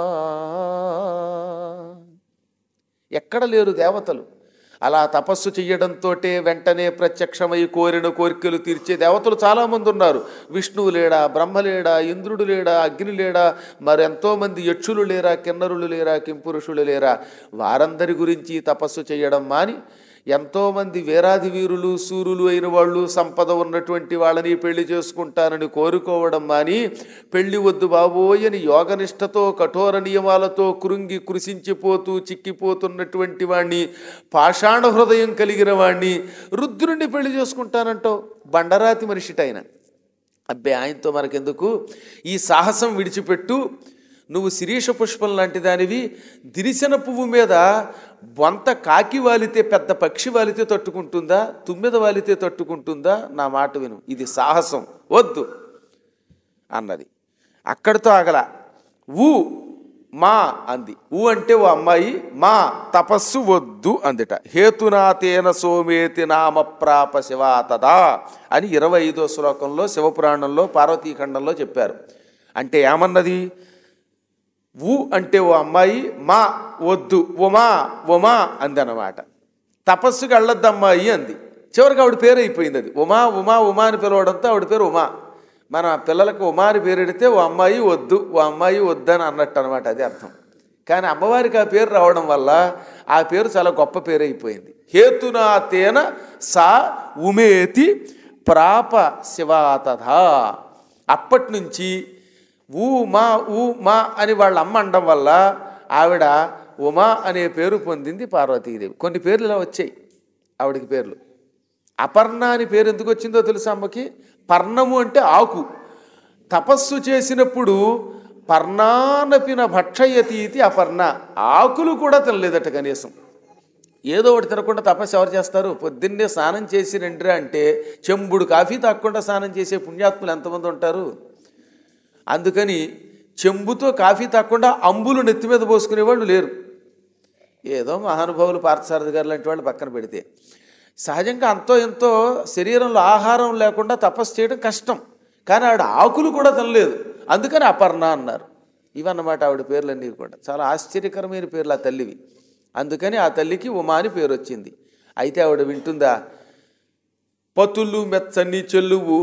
ఎక్కడ లేరు దేవతలు అలా తపస్సు చెయ్యడంతోటే వెంటనే ప్రత్యక్షమై కోరిన కోరికలు తీర్చే దేవతలు చాలామంది ఉన్నారు విష్ణువు లేడా బ్రహ్మ లేడా ఇంద్రుడు లేడా అగ్ని లేడా మరెంతోమంది యక్షులు లేరా కిన్నరులు లేరా కింపురుషులు లేరా వారందరి గురించి తపస్సు చేయడం మాని ఎంతోమంది వీరాధి వీరులు సూరులు అయిన వాళ్ళు సంపద ఉన్నటువంటి వాళ్ళని పెళ్లి చేసుకుంటానని కోరుకోవడం మాని పెళ్లి వద్దు బాబోయని యోగనిష్టతో కఠోర నియమాలతో కృంగి కృషించిపోతూ చిక్కిపోతున్నటువంటి వాణ్ణి పాషాణ హృదయం కలిగిన వాణ్ణి రుద్రుణ్ణి పెళ్లి చేసుకుంటానంటావు బండరాతి మనిషిటైన అబ్బే ఆయనతో మనకెందుకు ఈ సాహసం విడిచిపెట్టు నువ్వు శిరీష పుష్పం లాంటి దానివి దిరిసిన పువ్వు మీద బొంత కాకి వాలితే పెద్ద పక్షి వాలితే తట్టుకుంటుందా తుమ్మెద వాలితే తట్టుకుంటుందా నా మాట విను ఇది సాహసం వద్దు అన్నది అక్కడితో ఆగల ఊ మా అంది ఊ అంటే ఓ అమ్మాయి మా తపస్సు వద్దు అందిట హేతునాతేన సోమేతి నామ ప్రాప శివా తదా అని ఇరవై ఐదో శ్లోకంలో శివపురాణంలో పార్వతీఖండంలో చెప్పారు అంటే ఏమన్నది ఊ అంటే ఓ అమ్మాయి మా వద్దు ఉమా ఉమా అందనమాట తపస్సుకి వెళ్ళొద్దు అమ్మాయి అంది చివరికి ఆవిడ పేరు అయిపోయింది అది ఉమా ఉమా ఉమా అని పిలవడంతో ఆవిడ పేరు ఉమా మన పిల్లలకు ఉమా అని పేరు పెడితే ఓ అమ్మాయి వద్దు ఓ అమ్మాయి వద్దని అన్నట్టు అనమాట అది అర్థం కానీ అమ్మవారికి ఆ పేరు రావడం వల్ల ఆ పేరు చాలా గొప్ప పేరు అయిపోయింది హేతునా తేన సా ఉమేతి ప్రాప శివాతథ అప్పటి నుంచి ఊ మా ఊ మా అని వాళ్ళ అమ్మ అనడం వల్ల ఆవిడ ఉమా అనే పేరు పొందింది పార్వతీదేవి కొన్ని పేర్లు ఇలా వచ్చాయి ఆవిడకి పేర్లు అపర్ణ అని పేరు ఎందుకు వచ్చిందో తెలుసా అమ్మకి పర్ణము అంటే ఆకు తపస్సు చేసినప్పుడు పర్ణానపిన భక్షయతి ఇది అపర్ణ ఆకులు కూడా తినలేదట కనీసం ఏదో ఒకటి తినకుండా తపస్సు ఎవరు చేస్తారు పొద్దున్నే స్నానం చేసి రండిరా అంటే చెంబుడు కాఫీ తాగకుండా స్నానం చేసే పుణ్యాత్ములు ఎంతమంది ఉంటారు అందుకని చెంబుతో కాఫీ తాగకుండా అంబులు నెత్తి మీద పోసుకునే వాళ్ళు లేరు ఏదో మహానుభావులు పార్థసారథి గారు లాంటి వాళ్ళు పక్కన పెడితే సహజంగా అంతో ఎంతో శరీరంలో ఆహారం లేకుండా తపస్సు చేయడం కష్టం కానీ ఆవిడ ఆకులు కూడా తినలేదు అందుకని అపర్ణ అన్నారు ఇవన్నమాట ఆవిడ పేర్లన్నీ కూడా చాలా ఆశ్చర్యకరమైన పేర్లు ఆ తల్లివి అందుకని ఆ తల్లికి ఉమా అని పేరు వచ్చింది అయితే ఆవిడ వింటుందా పతులు మెచ్చని చెల్లువు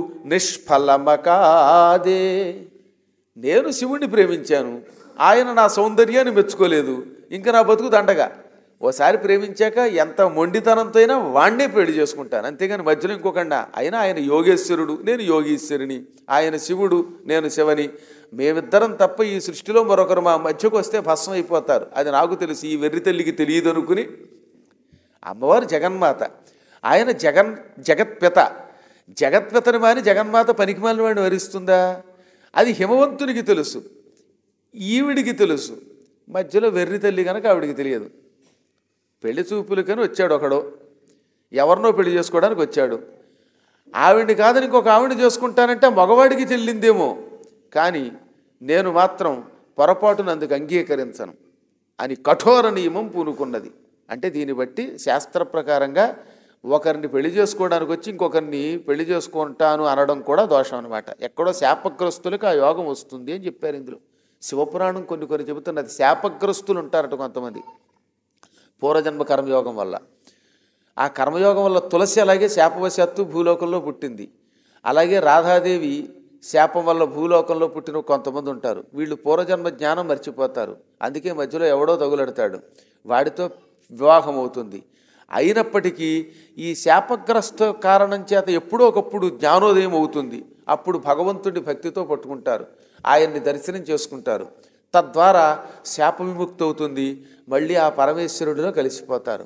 నిష్ఫలమకాదే నేను శివుణ్ణి ప్రేమించాను ఆయన నా సౌందర్యాన్ని మెచ్చుకోలేదు ఇంకా నా బతుకు దండగా ఓసారి ప్రేమించాక ఎంత మొండితనంతో అయినా వాణ్ణే పెళ్లి చేసుకుంటాను అంతేగాని మధ్యలో ఇంకొకన్నా అయినా ఆయన యోగేశ్వరుడు నేను యోగీశ్వరుని ఆయన శివుడు నేను శివని మేమిద్దరం తప్ప ఈ సృష్టిలో మరొకరు మా మధ్యకు వస్తే భస్మం అయిపోతారు అది నాకు తెలుసు ఈ వెర్రి తల్లికి తెలియదు అనుకుని అమ్మవారు జగన్మాత ఆయన జగన్ జగత్పిత జగత్పితని మాని జగన్మాత పనికిమాలిన వాడిని వరిస్తుందా అది హిమవంతునికి తెలుసు ఈవిడికి తెలుసు మధ్యలో వెర్రి తల్లి కనుక ఆవిడికి తెలియదు పెళ్లి చూపులకని వచ్చాడు ఒకడు ఎవరినో పెళ్లి చేసుకోవడానికి వచ్చాడు ఆవిడ్ని కాదని ఇంకొక ఆవిడ చేసుకుంటానంటే మగవాడికి చెల్లిందేమో కానీ నేను మాత్రం పొరపాటున అందుకు అంగీకరించను అని కఠోర నియమం పూనుకున్నది అంటే దీన్ని బట్టి శాస్త్ర ప్రకారంగా ఒకరిని పెళ్లి చేసుకోవడానికి వచ్చి ఇంకొకరిని పెళ్లి చేసుకుంటాను అనడం కూడా దోషం అనమాట ఎక్కడో శాపగ్రస్తులకు ఆ యోగం వస్తుంది అని చెప్పారు ఇందులో శివపురాణం కొన్ని కొన్ని చెబుతున్నది శాపగ్రస్తులు ఉంటారట కొంతమంది పూర్వజన్మ కర్మయోగం వల్ల ఆ కర్మయోగం వల్ల తులసి అలాగే శాపవశాత్తు భూలోకంలో పుట్టింది అలాగే రాధాదేవి శాపం వల్ల భూలోకంలో పుట్టిన కొంతమంది ఉంటారు వీళ్ళు పూర్వజన్మ జ్ఞానం మర్చిపోతారు అందుకే మధ్యలో ఎవడో తగులెడతాడు వాడితో వివాహం అవుతుంది అయినప్పటికీ ఈ శాపగ్రస్త కారణం చేత ఎప్పుడో ఒకప్పుడు జ్ఞానోదయం అవుతుంది అప్పుడు భగవంతుడి భక్తితో పట్టుకుంటారు ఆయన్ని దర్శనం చేసుకుంటారు తద్వారా శాప విముక్తి అవుతుంది మళ్ళీ ఆ పరమేశ్వరుడిలో కలిసిపోతారు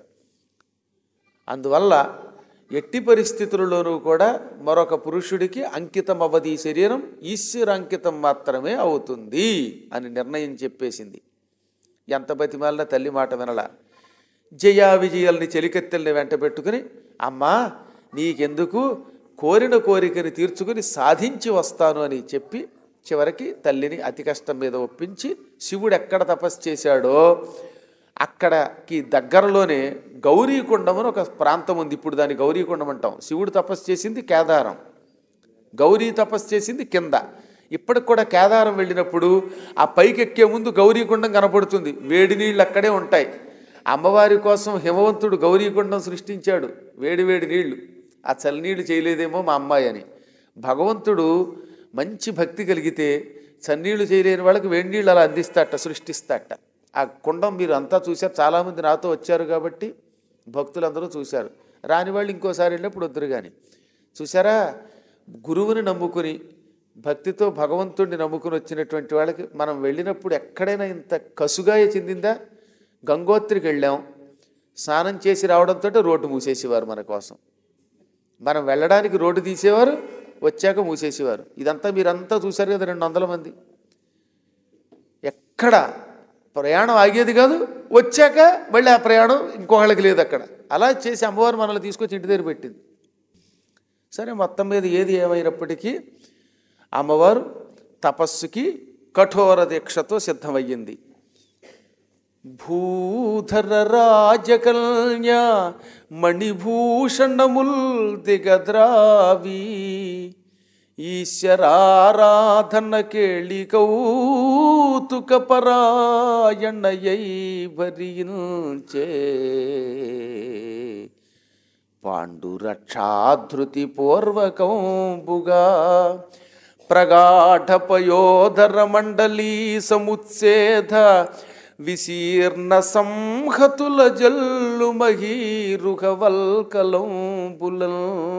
అందువల్ల ఎట్టి పరిస్థితులలోనూ కూడా మరొక పురుషుడికి అంకితం అవ్వదు ఈ శరీరం ఈశ్వర అంకితం మాత్రమే అవుతుంది అని నిర్ణయం చెప్పేసింది ఎంత బతిమాలిన తల్లి మాట వినలా జయా విజయాల్ని చెలికెత్తెల్ని వెంట పెట్టుకుని అమ్మా నీకెందుకు కోరిన కోరికని తీర్చుకుని సాధించి వస్తాను అని చెప్పి చివరికి తల్లిని అతి కష్టం మీద ఒప్పించి శివుడు ఎక్కడ తపస్సు చేశాడో అక్కడకి దగ్గరలోనే గౌరీకుండం అని ఒక ప్రాంతం ఉంది ఇప్పుడు దాన్ని గౌరీకుండం అంటాం శివుడు తపస్సు చేసింది కేదారం గౌరీ తపస్సు చేసింది కింద ఇప్పటికి కూడా కేదారం వెళ్ళినప్పుడు ఆ పైకి ఎక్కే ముందు గౌరీకుండం కనపడుతుంది వేడి నీళ్ళు అక్కడే ఉంటాయి అమ్మవారి కోసం హిమవంతుడు గౌరీకుండం సృష్టించాడు వేడి వేడి నీళ్లు ఆ చల్లనీళ్ళు చేయలేదేమో మా అమ్మాయి అని భగవంతుడు మంచి భక్తి కలిగితే చన్నీళ్లు చేయలేని వాళ్ళకి వేడి నీళ్ళు అలా అందిస్తాట సృష్టిస్తాట ఆ కుండం మీరు అంతా చూశారు చాలామంది నాతో వచ్చారు కాబట్టి భక్తులందరూ చూశారు రాని వాళ్ళు ఇంకోసారి వెళ్ళినప్పుడు వద్దురు కానీ చూసారా గురువుని నమ్ముకుని భక్తితో భగవంతుడిని నమ్ముకుని వచ్చినటువంటి వాళ్ళకి మనం వెళ్ళినప్పుడు ఎక్కడైనా ఇంత కసుగాయ చెందిందా గంగోత్రికి వెళ్ళాం స్నానం చేసి రావడంతో రోడ్డు మూసేసేవారు మన కోసం మనం వెళ్ళడానికి రోడ్డు తీసేవారు వచ్చాక మూసేసేవారు ఇదంతా మీరంతా చూశారు కదా రెండు వందల మంది ఎక్కడ ప్రయాణం ఆగేది కాదు వచ్చాక మళ్ళీ ఆ ప్రయాణం ఇంకొకళ్ళకి లేదు అక్కడ అలా చేసి అమ్మవారు మనల్ని తీసుకొచ్చి ఇంటి దగ్గర పెట్టింది సరే మొత్తం మీద ఏది ఏమైనప్పటికీ అమ్మవారు తపస్సుకి కఠోర దీక్షతో సిద్ధమయ్యింది భూధర రాజకల్య మణిభూషణముల్ దిగద్రావి ఈశ్వరారాధన కేళి కౌతుకముల్ కౌతుక పరాయణయై భరించే పాండురక్షాధృతి పూర్వకంబుగా ప్రగాఢపయోధర మండలీ సముచ్ఛేద విశీర్ణ సంహతుల జల్లు మహీరుహవల్కలంబులం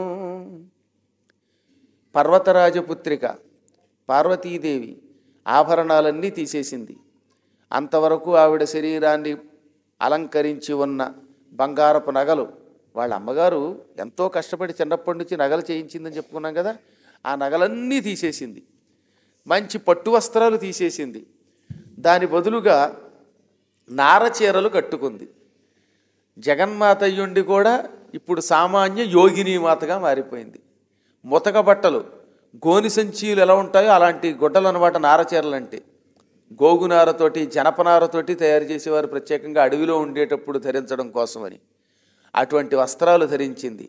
పర్వతరాజపుత్రిక పార్వతీదేవి ఆభరణాలన్నీ తీసేసింది అంతవరకు ఆవిడ శరీరాన్ని అలంకరించి ఉన్న బంగారపు నగలు వాళ్ళ అమ్మగారు ఎంతో కష్టపడి చిన్నప్పటి నుంచి నగలు చేయించిందని చెప్పుకున్నాం కదా ఆ నగలన్నీ తీసేసింది మంచి పట్టు వస్త్రాలు తీసేసింది దాని బదులుగా నార చీరలు కట్టుకుంది జగన్మాత అయ్యుండి కూడా ఇప్పుడు సామాన్య యోగిని మాతగా మారిపోయింది ముతక బట్టలు గోని సంచీలు ఎలా ఉంటాయో అలాంటి గుడ్డలు అనమాట నారచీరలు అంటే గోగునారతోటి జనపనారతోటి తయారు చేసేవారు ప్రత్యేకంగా అడవిలో ఉండేటప్పుడు ధరించడం కోసమని అటువంటి వస్త్రాలు ధరించింది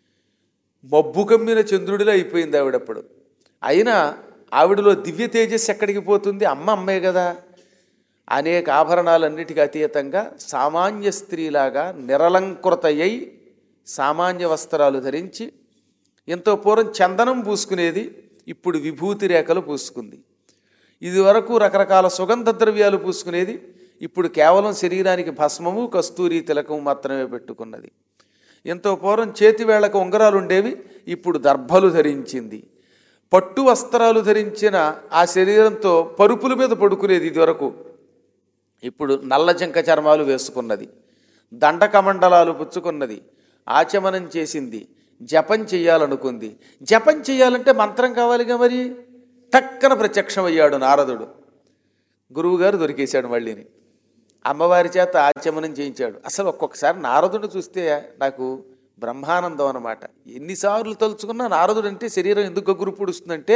మబ్బు కమ్మిన చంద్రుడిలో అయిపోయింది ఆవిడప్పుడు అయినా ఆవిడలో దివ్య తేజస్సు ఎక్కడికి పోతుంది అమ్మ అమ్మే కదా అనేక ఆభరణాలన్నిటికీ అతీతంగా సామాన్య స్త్రీలాగా నిరలంకృతయ్యి సామాన్య వస్త్రాలు ధరించి ఎంతో పూర్వం చందనం పూసుకునేది ఇప్పుడు విభూతి రేఖలు పూసుకుంది ఇది వరకు రకరకాల సుగంధ ద్రవ్యాలు పూసుకునేది ఇప్పుడు కేవలం శరీరానికి భస్మము కస్తూరి తిలకం మాత్రమే పెట్టుకున్నది ఎంతో పూర్వం చేతి వేళకు ఉంగరాలు ఉండేవి ఇప్పుడు దర్భలు ధరించింది పట్టు వస్త్రాలు ధరించిన ఆ శరీరంతో పరుపుల మీద పడుకునేది ఇదివరకు ఇప్పుడు నల్ల జంక చర్మాలు వేసుకున్నది దండకమండలాలు పుచ్చుకున్నది ఆచమనం చేసింది జపం చెయ్యాలనుకుంది జపం చెయ్యాలంటే మంత్రం కావాలిగా మరి టక్కన ప్రత్యక్షమయ్యాడు నారదుడు గురువుగారు దొరికేశాడు మళ్ళీని అమ్మవారి చేత ఆచమనం చేయించాడు అసలు ఒక్కొక్కసారి నారదుడు చూస్తే నాకు బ్రహ్మానందం అన్నమాట ఎన్నిసార్లు తలుచుకున్నా నారదుడు అంటే శరీరం ఎందుకు గగురు పుడుస్తుందంటే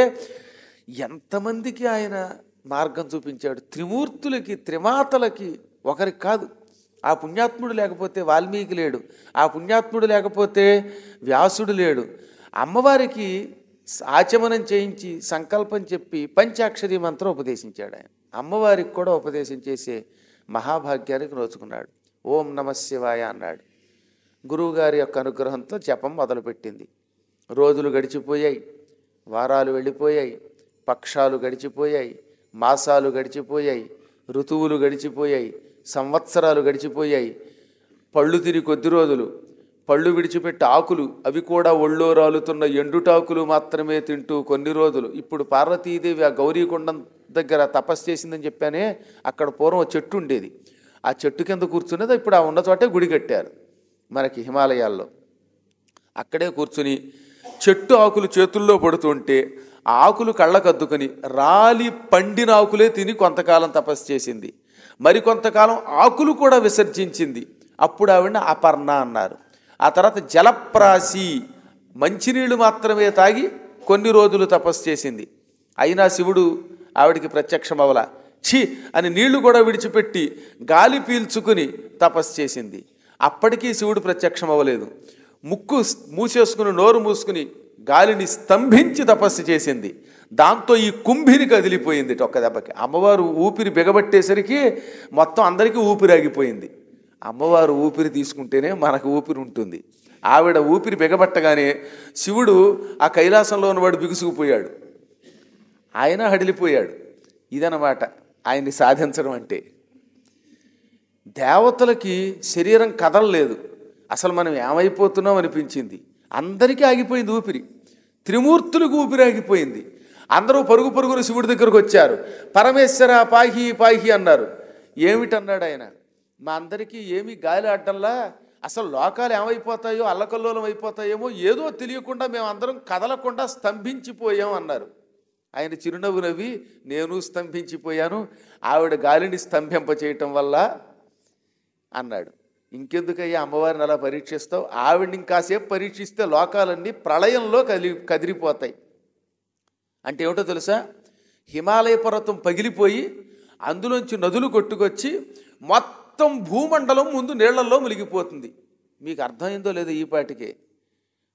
ఎంతమందికి ఆయన మార్గం చూపించాడు త్రిమూర్తులకి త్రిమాతలకి ఒకరికి కాదు ఆ పుణ్యాత్ముడు లేకపోతే వాల్మీకి లేడు ఆ పుణ్యాత్ముడు లేకపోతే వ్యాసుడు లేడు అమ్మవారికి ఆచమనం చేయించి సంకల్పం చెప్పి పంచాక్షరి మంత్రం ఉపదేశించాడు ఆయన అమ్మవారికి కూడా ఉపదేశం చేసే మహాభాగ్యానికి నోచుకున్నాడు ఓం నమ శివాయ అన్నాడు గురువుగారి యొక్క అనుగ్రహంతో జపం మొదలుపెట్టింది రోజులు గడిచిపోయాయి వారాలు వెళ్ళిపోయాయి పక్షాలు గడిచిపోయాయి మాసాలు గడిచిపోయాయి ఋతువులు గడిచిపోయాయి సంవత్సరాలు గడిచిపోయాయి పళ్ళు తిని కొద్ది రోజులు పళ్ళు విడిచిపెట్టి ఆకులు అవి కూడా ఒళ్ళో రాలుతున్న ఎండుటాకులు మాత్రమే తింటూ కొన్ని రోజులు ఇప్పుడు పార్వతీదేవి ఆ గౌరీకొండం దగ్గర తపస్సు చేసిందని చెప్పానే అక్కడ పూర్వం ఓ చెట్టు ఉండేది ఆ చెట్టు కింద కూర్చున్నది ఇప్పుడు ఆ ఉన్న చోటే గుడి కట్టారు మనకి హిమాలయాల్లో అక్కడే కూర్చుని చెట్టు ఆకులు చేతుల్లో పడుతుంటే ఆ ఆకులు కళ్ళకద్దుకొని రాలి పండిన ఆకులే తిని కొంతకాలం తపస్సు చేసింది మరి కొంతకాలం ఆకులు కూడా విసర్జించింది అప్పుడు ఆవిడ అపర్ణ అన్నారు ఆ తర్వాత జలప్రాసి మంచినీళ్లు మాత్రమే తాగి కొన్ని రోజులు తపస్సు చేసింది అయినా శివుడు ఆవిడికి ప్రత్యక్షం అవల ఛీ అని నీళ్లు కూడా విడిచిపెట్టి గాలి పీల్చుకుని తపస్సు చేసింది అప్పటికీ శివుడు ప్రత్యక్షం అవ్వలేదు ముక్కు స్- మూసేసుకుని నోరు మూసుకుని గాలిని స్తంభించి తపస్సు చేసింది దాంతో ఈ కుంభిని కదిలిపోయింది ఒక్క దెబ్బకి అమ్మవారు ఊపిరి బిగబట్టేసరికి మొత్తం అందరికీ ఊపిరి ఆగిపోయింది అమ్మవారు ఊపిరి తీసుకుంటేనే మనకు ఊపిరి ఉంటుంది ఆవిడ ఊపిరి బిగబట్టగానే శివుడు ఆ కైలాసంలో ఉన్నవాడు బిగుసుకుపోయాడు ఆయన హడిలిపోయాడు ఇదనమాట ఆయన్ని సాధించడం అంటే దేవతలకి శరీరం కదలలేదు అసలు మనం ఏమైపోతున్నాం అనిపించింది అందరికీ ఆగిపోయింది ఊపిరి త్రిమూర్తులకు ఊపిరి ఆగిపోయింది అందరూ పరుగు పరుగురు శివుడి దగ్గరకు వచ్చారు పరమేశ్వర పాహి పాహి అన్నారు ఏమిటన్నాడు ఆయన మా అందరికీ ఏమీ గాలి అడ్డంలా అసలు లోకాలు ఏమైపోతాయో అల్లకల్లోలం అయిపోతాయేమో ఏదో తెలియకుండా మేము అందరం కదలకుండా స్తంభించిపోయాం అన్నారు ఆయన చిరునవ్వు నవ్వి నేను స్తంభించిపోయాను ఆవిడ గాలిని స్తంభింప చేయటం వల్ల అన్నాడు ఇంకెందుకయ్యా అమ్మవారిని అలా పరీక్షిస్తావు ఆవిడ్ని ఇంకాసేపు పరీక్షిస్తే లోకాలన్నీ ప్రళయంలో కదిలి కదిలిపోతాయి అంటే ఏమిటో తెలుసా హిమాలయ పర్వతం పగిలిపోయి అందులోంచి నదులు కొట్టుకొచ్చి మొత్తం భూమండలం ముందు నీళ్లలో మునిగిపోతుంది మీకు అర్థమైందో లేదో ఈ పాటికే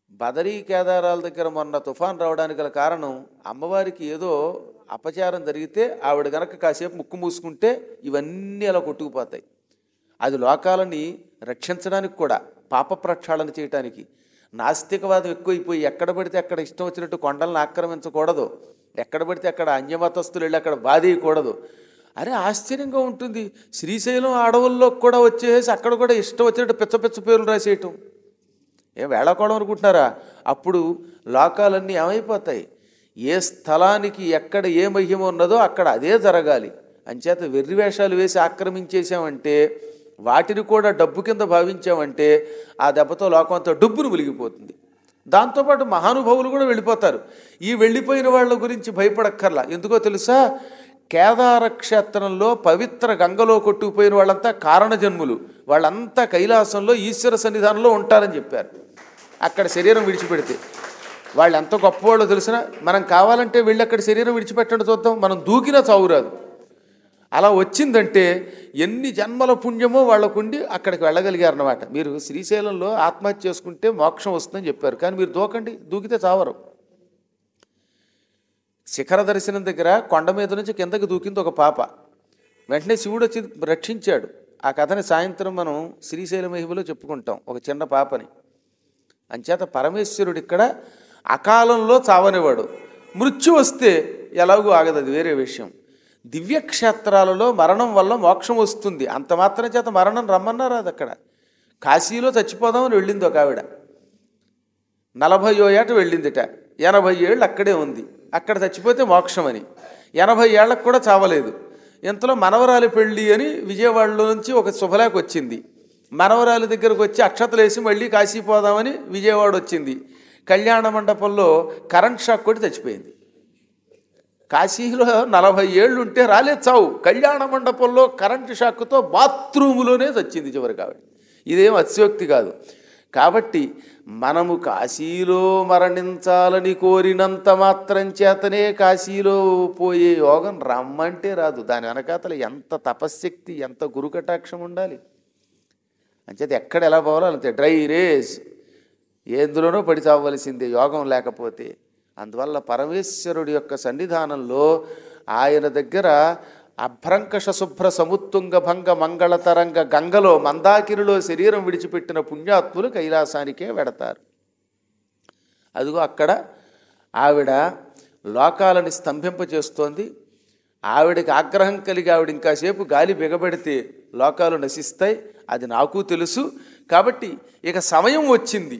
బదరీ కేదారాల దగ్గర మొన్న తుఫాన్ రావడానికి గల కారణం అమ్మవారికి ఏదో అపచారం జరిగితే ఆవిడ గనక కాసేపు ముక్కు మూసుకుంటే ఇవన్నీ అలా కొట్టుకుపోతాయి అది లోకాలని రక్షించడానికి కూడా పాప ప్రక్షాళన చేయటానికి నాస్తికవాదం ఎక్కువైపోయి ఎక్కడ పడితే అక్కడ ఇష్టం వచ్చినట్టు కొండలను ఆక్రమించకూడదు ఎక్కడ పడితే అక్కడ అన్యమతస్తులు వెళ్ళి అక్కడ బాధేయకూడదు అరే ఆశ్చర్యంగా ఉంటుంది శ్రీశైలం అడవుల్లో కూడా వచ్చేసి అక్కడ కూడా ఇష్టం వచ్చినట్టు పిచ్చ పిచ్చ పేర్లు రాసేయటం ఏం వేళకోవడం అనుకుంటున్నారా అప్పుడు లోకాలన్నీ ఏమైపోతాయి ఏ స్థలానికి ఎక్కడ ఏ మహిమ ఉన్నదో అక్కడ అదే జరగాలి అంచేత వెర్రి వేషాలు వేసి ఆక్రమించేసామంటే వాటిని కూడా డబ్బు కింద భావించామంటే ఆ దెబ్బతో లోకం అంతా డబ్బును మునిగిపోతుంది దాంతోపాటు మహానుభావులు కూడా వెళ్ళిపోతారు ఈ వెళ్ళిపోయిన వాళ్ళ గురించి భయపడక్కర్లా ఎందుకో తెలుసా కేదార క్షేత్రంలో పవిత్ర గంగలో కొట్టుకుపోయిన వాళ్ళంతా కారణజన్ములు వాళ్ళంతా కైలాసంలో ఈశ్వర సన్నిధానంలో ఉంటారని చెప్పారు అక్కడ శరీరం విడిచిపెడితే వాళ్ళు ఎంత గొప్పవాళ్ళో తెలిసిన మనం కావాలంటే వెళ్ళి అక్కడ శరీరం విడిచిపెట్టండి చూద్దాం మనం దూకినా చావురాదు అలా వచ్చిందంటే ఎన్ని జన్మల పుణ్యమో వాళ్ళకుండి అక్కడికి వెళ్ళగలిగారు అనమాట మీరు శ్రీశైలంలో ఆత్మహత్య చేసుకుంటే మోక్షం వస్తుందని చెప్పారు కానీ మీరు దూకండి దూకితే చావరు శిఖర దర్శనం దగ్గర కొండ మీద నుంచి కిందకి దూకింది ఒక పాప వెంటనే శివుడు వచ్చి రక్షించాడు ఆ కథని సాయంత్రం మనం శ్రీశైల మహిమలో చెప్పుకుంటాం ఒక చిన్న పాపని అంచేత పరమేశ్వరుడు ఇక్కడ అకాలంలో చావనివాడు మృత్యు వస్తే ఎలాగూ ఆగదు అది వేరే విషయం దివ్యక్షేత్రాలలో మరణం వల్ల మోక్షం వస్తుంది అంత మాత్రం చేత మరణం రమ్మన్నారు అది అక్కడ కాశీలో చచ్చిపోదామని వెళ్ళింది ఒక ఆవిడ నలభయో ఏట వెళ్ళిందిట ఎనభై ఏళ్ళు అక్కడే ఉంది అక్కడ చచ్చిపోతే మోక్షం అని ఎనభై ఏళ్ళకు కూడా చావలేదు ఇంతలో మనవరాలి పెళ్ళి అని విజయవాడలో నుంచి ఒక శుభలేఖ వచ్చింది మనవరాలి దగ్గరకు వచ్చి అక్షతలు వేసి మళ్ళీ కాశీ పోదామని విజయవాడ వచ్చింది కళ్యాణ మండపంలో కరెంట్ షాక్ కొట్టి చచ్చిపోయింది కాశీలో నలభై ఏళ్ళు ఉంటే రాలేదు చావు కళ్యాణ మండపంలో కరెంటు షాక్తో బాత్రూములోనే చచ్చింది చివరికి ఆవిడ ఇదేం అతిశయోక్తి కాదు కాబట్టి మనము కాశీలో మరణించాలని కోరినంత మాత్రం చేతనే కాశీలో పోయే యోగం రమ్మంటే రాదు దాని వెనకాతల ఎంత తపశ్శక్తి ఎంత గురుకటాక్షం ఉండాలి అంచేది ఎక్కడ ఎలా పోవాలో అంతే డ్రై రేస్ ఎందులోనో పడి చావవలసిందే యోగం లేకపోతే అందువల్ల పరమేశ్వరుడి యొక్క సన్నిధానంలో ఆయన దగ్గర అభ్రంకష శుభ్ర సముత్తుంగ భంగ మంగళతరంగ గంగలో మందాకిరిలో శరీరం విడిచిపెట్టిన పుణ్యాత్ములు కైలాసానికే వెడతారు అదిగో అక్కడ ఆవిడ లోకాలని స్తంభింపచేస్తోంది ఆవిడకి ఆగ్రహం కలిగి ఆవిడ ఇంకాసేపు గాలి బిగబెడితే లోకాలు నశిస్తాయి అది నాకు తెలుసు కాబట్టి ఇక సమయం వచ్చింది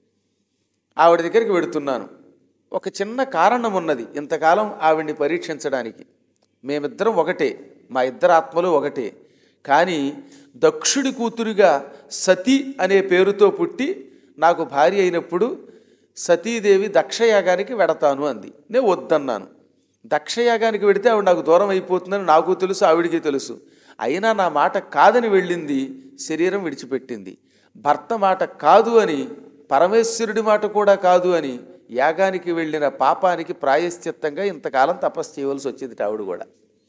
ఆవిడ దగ్గరికి వెడుతున్నాను ఒక చిన్న కారణం ఉన్నది ఇంతకాలం ఆవిడ్ని పరీక్షించడానికి మేమిద్దరం ఒకటే మా ఇద్దరు ఆత్మలు ఒకటే కానీ దక్షుడి కూతురుగా సతీ అనే పేరుతో పుట్టి నాకు భార్య అయినప్పుడు సతీదేవి దక్షయాగానికి వెడతాను అంది నేను వద్దన్నాను దక్షయాగానికి వెడితే ఆవిడ నాకు దూరం అయిపోతుందని నాకు తెలుసు ఆవిడికి తెలుసు అయినా నా మాట కాదని వెళ్ళింది శరీరం విడిచిపెట్టింది భర్త మాట కాదు అని పరమేశ్వరుడి మాట కూడా కాదు అని యాగానికి వెళ్ళిన పాపానికి ప్రాయశ్చిత్తంగా ఇంతకాలం తపస్సు చేయవలసి వచ్చింది ఆవిడ కూడా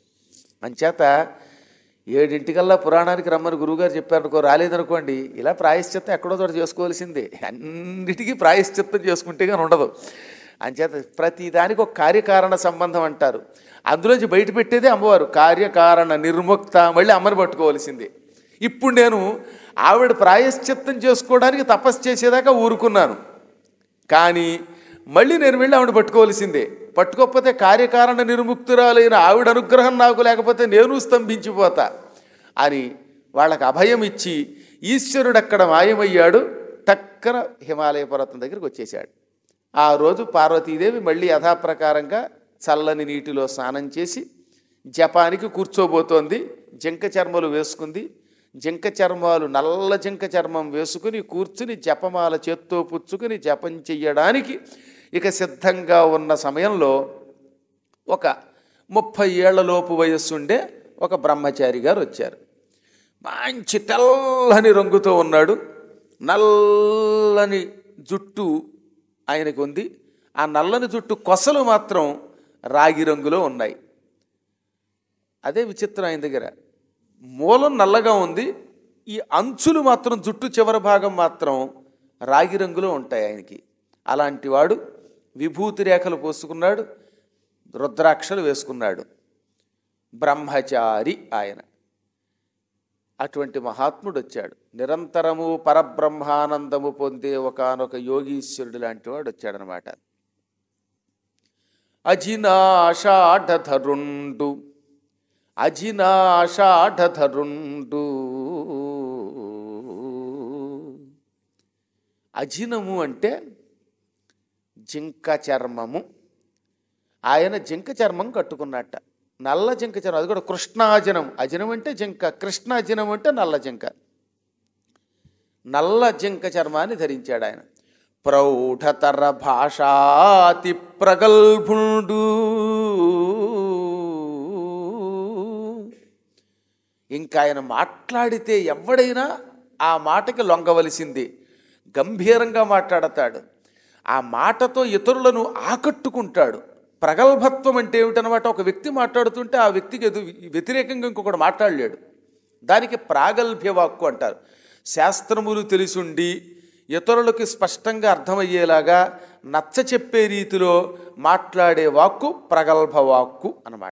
అంచేత ఏడింటికల్లా పురాణానికి రమ్మని గురువుగారు చెప్పారనుకో రాలేదనుకోండి ఇలా ప్రాయశ్చిత్తం ఎక్కడో చోట చేసుకోవాల్సిందే అన్నిటికీ ప్రాయశ్చిత్తం చేసుకుంటే కానీ ఉండదు అంచేత ప్రతి దానికి ఒక కార్యకారణ సంబంధం అంటారు అందులోంచి బయట పెట్టేదే అమ్మవారు కార్యకారణ నిర్ముక్త మళ్ళీ అమ్మని పట్టుకోవాల్సిందే ఇప్పుడు నేను ఆవిడ ప్రాయశ్చిత్తం చేసుకోవడానికి తపస్సు చేసేదాకా ఊరుకున్నాను కానీ మళ్ళీ నేను వెళ్ళి ఆవిడ పట్టుకోవాల్సిందే పట్టుకోకపోతే కార్యకారణ నిర్ముక్తురాలైన ఆవిడ అనుగ్రహం నాకు లేకపోతే నేను స్తంభించిపోతా అని వాళ్ళకి అభయం ఇచ్చి ఈశ్వరుడు అక్కడ మాయమయ్యాడు టక్కన హిమాలయ పర్వతం దగ్గరికి వచ్చేసాడు ఆ రోజు పార్వతీదేవి మళ్ళీ యథాప్రకారంగా చల్లని నీటిలో స్నానం చేసి జపానికి కూర్చోబోతోంది జింక చర్మలు వేసుకుంది జింక చర్మాలు నల్ల జింక చర్మం వేసుకుని కూర్చుని జపమాల చేత్తో పుచ్చుకుని జపం చెయ్యడానికి ఇక సిద్ధంగా ఉన్న సమయంలో ఒక ముప్పై ఏళ్లలోపు వయస్సుండే ఒక బ్రహ్మచారి గారు వచ్చారు మంచి తెల్లని రంగుతో ఉన్నాడు నల్లని జుట్టు ఆయనకు ఉంది ఆ నల్లని జుట్టు కొసలు మాత్రం రాగి రంగులో ఉన్నాయి అదే విచిత్రం ఆయన దగ్గర మూలం నల్లగా ఉంది ఈ అంచులు మాత్రం జుట్టు చివరి భాగం మాత్రం రాగి రంగులో ఉంటాయి ఆయనకి అలాంటి వాడు విభూతి రేఖలు పోసుకున్నాడు రుద్రాక్షలు వేసుకున్నాడు బ్రహ్మచారి ఆయన అటువంటి మహాత్ముడు వచ్చాడు నిరంతరము పరబ్రహ్మానందము పొందే ఒకనొక యోగీశ్వరుడు లాంటి వాడు వచ్చాడనమాట అజినాషాఢధరుండు అజినాషాఢధరుండు అజినము అంటే జింక చర్మము ఆయన జింక చర్మం కట్టుకున్నట్ట నల్ల జింక చర్మం అది కూడా కృష్ణాజనం అజనం అంటే జింక కృష్ణాజనం అంటే నల్ల జింక నల్ల జింక చర్మాన్ని ధరించాడు ఆయన ప్రౌఢతర భాషాతి ప్రగల్భుడు ఇంకా ఆయన మాట్లాడితే ఎవడైనా ఆ మాటకి లొంగవలసింది గంభీరంగా మాట్లాడతాడు ఆ మాటతో ఇతరులను ఆకట్టుకుంటాడు ప్రగల్భత్వం అంటే ఏమిటనమాట ఒక వ్యక్తి మాట్లాడుతుంటే ఆ వ్యక్తికి ఎదు వ్యతిరేకంగా ఇంకొకటి మాట్లాడలేడు దానికి ప్రాగల్భ్య వాక్కు అంటారు శాస్త్రములు తెలిసుండి ఇతరులకి స్పష్టంగా అర్థమయ్యేలాగా నచ్చ చెప్పే రీతిలో మాట్లాడే వాక్కు ప్రగల్భ వాక్కు అన్నమాట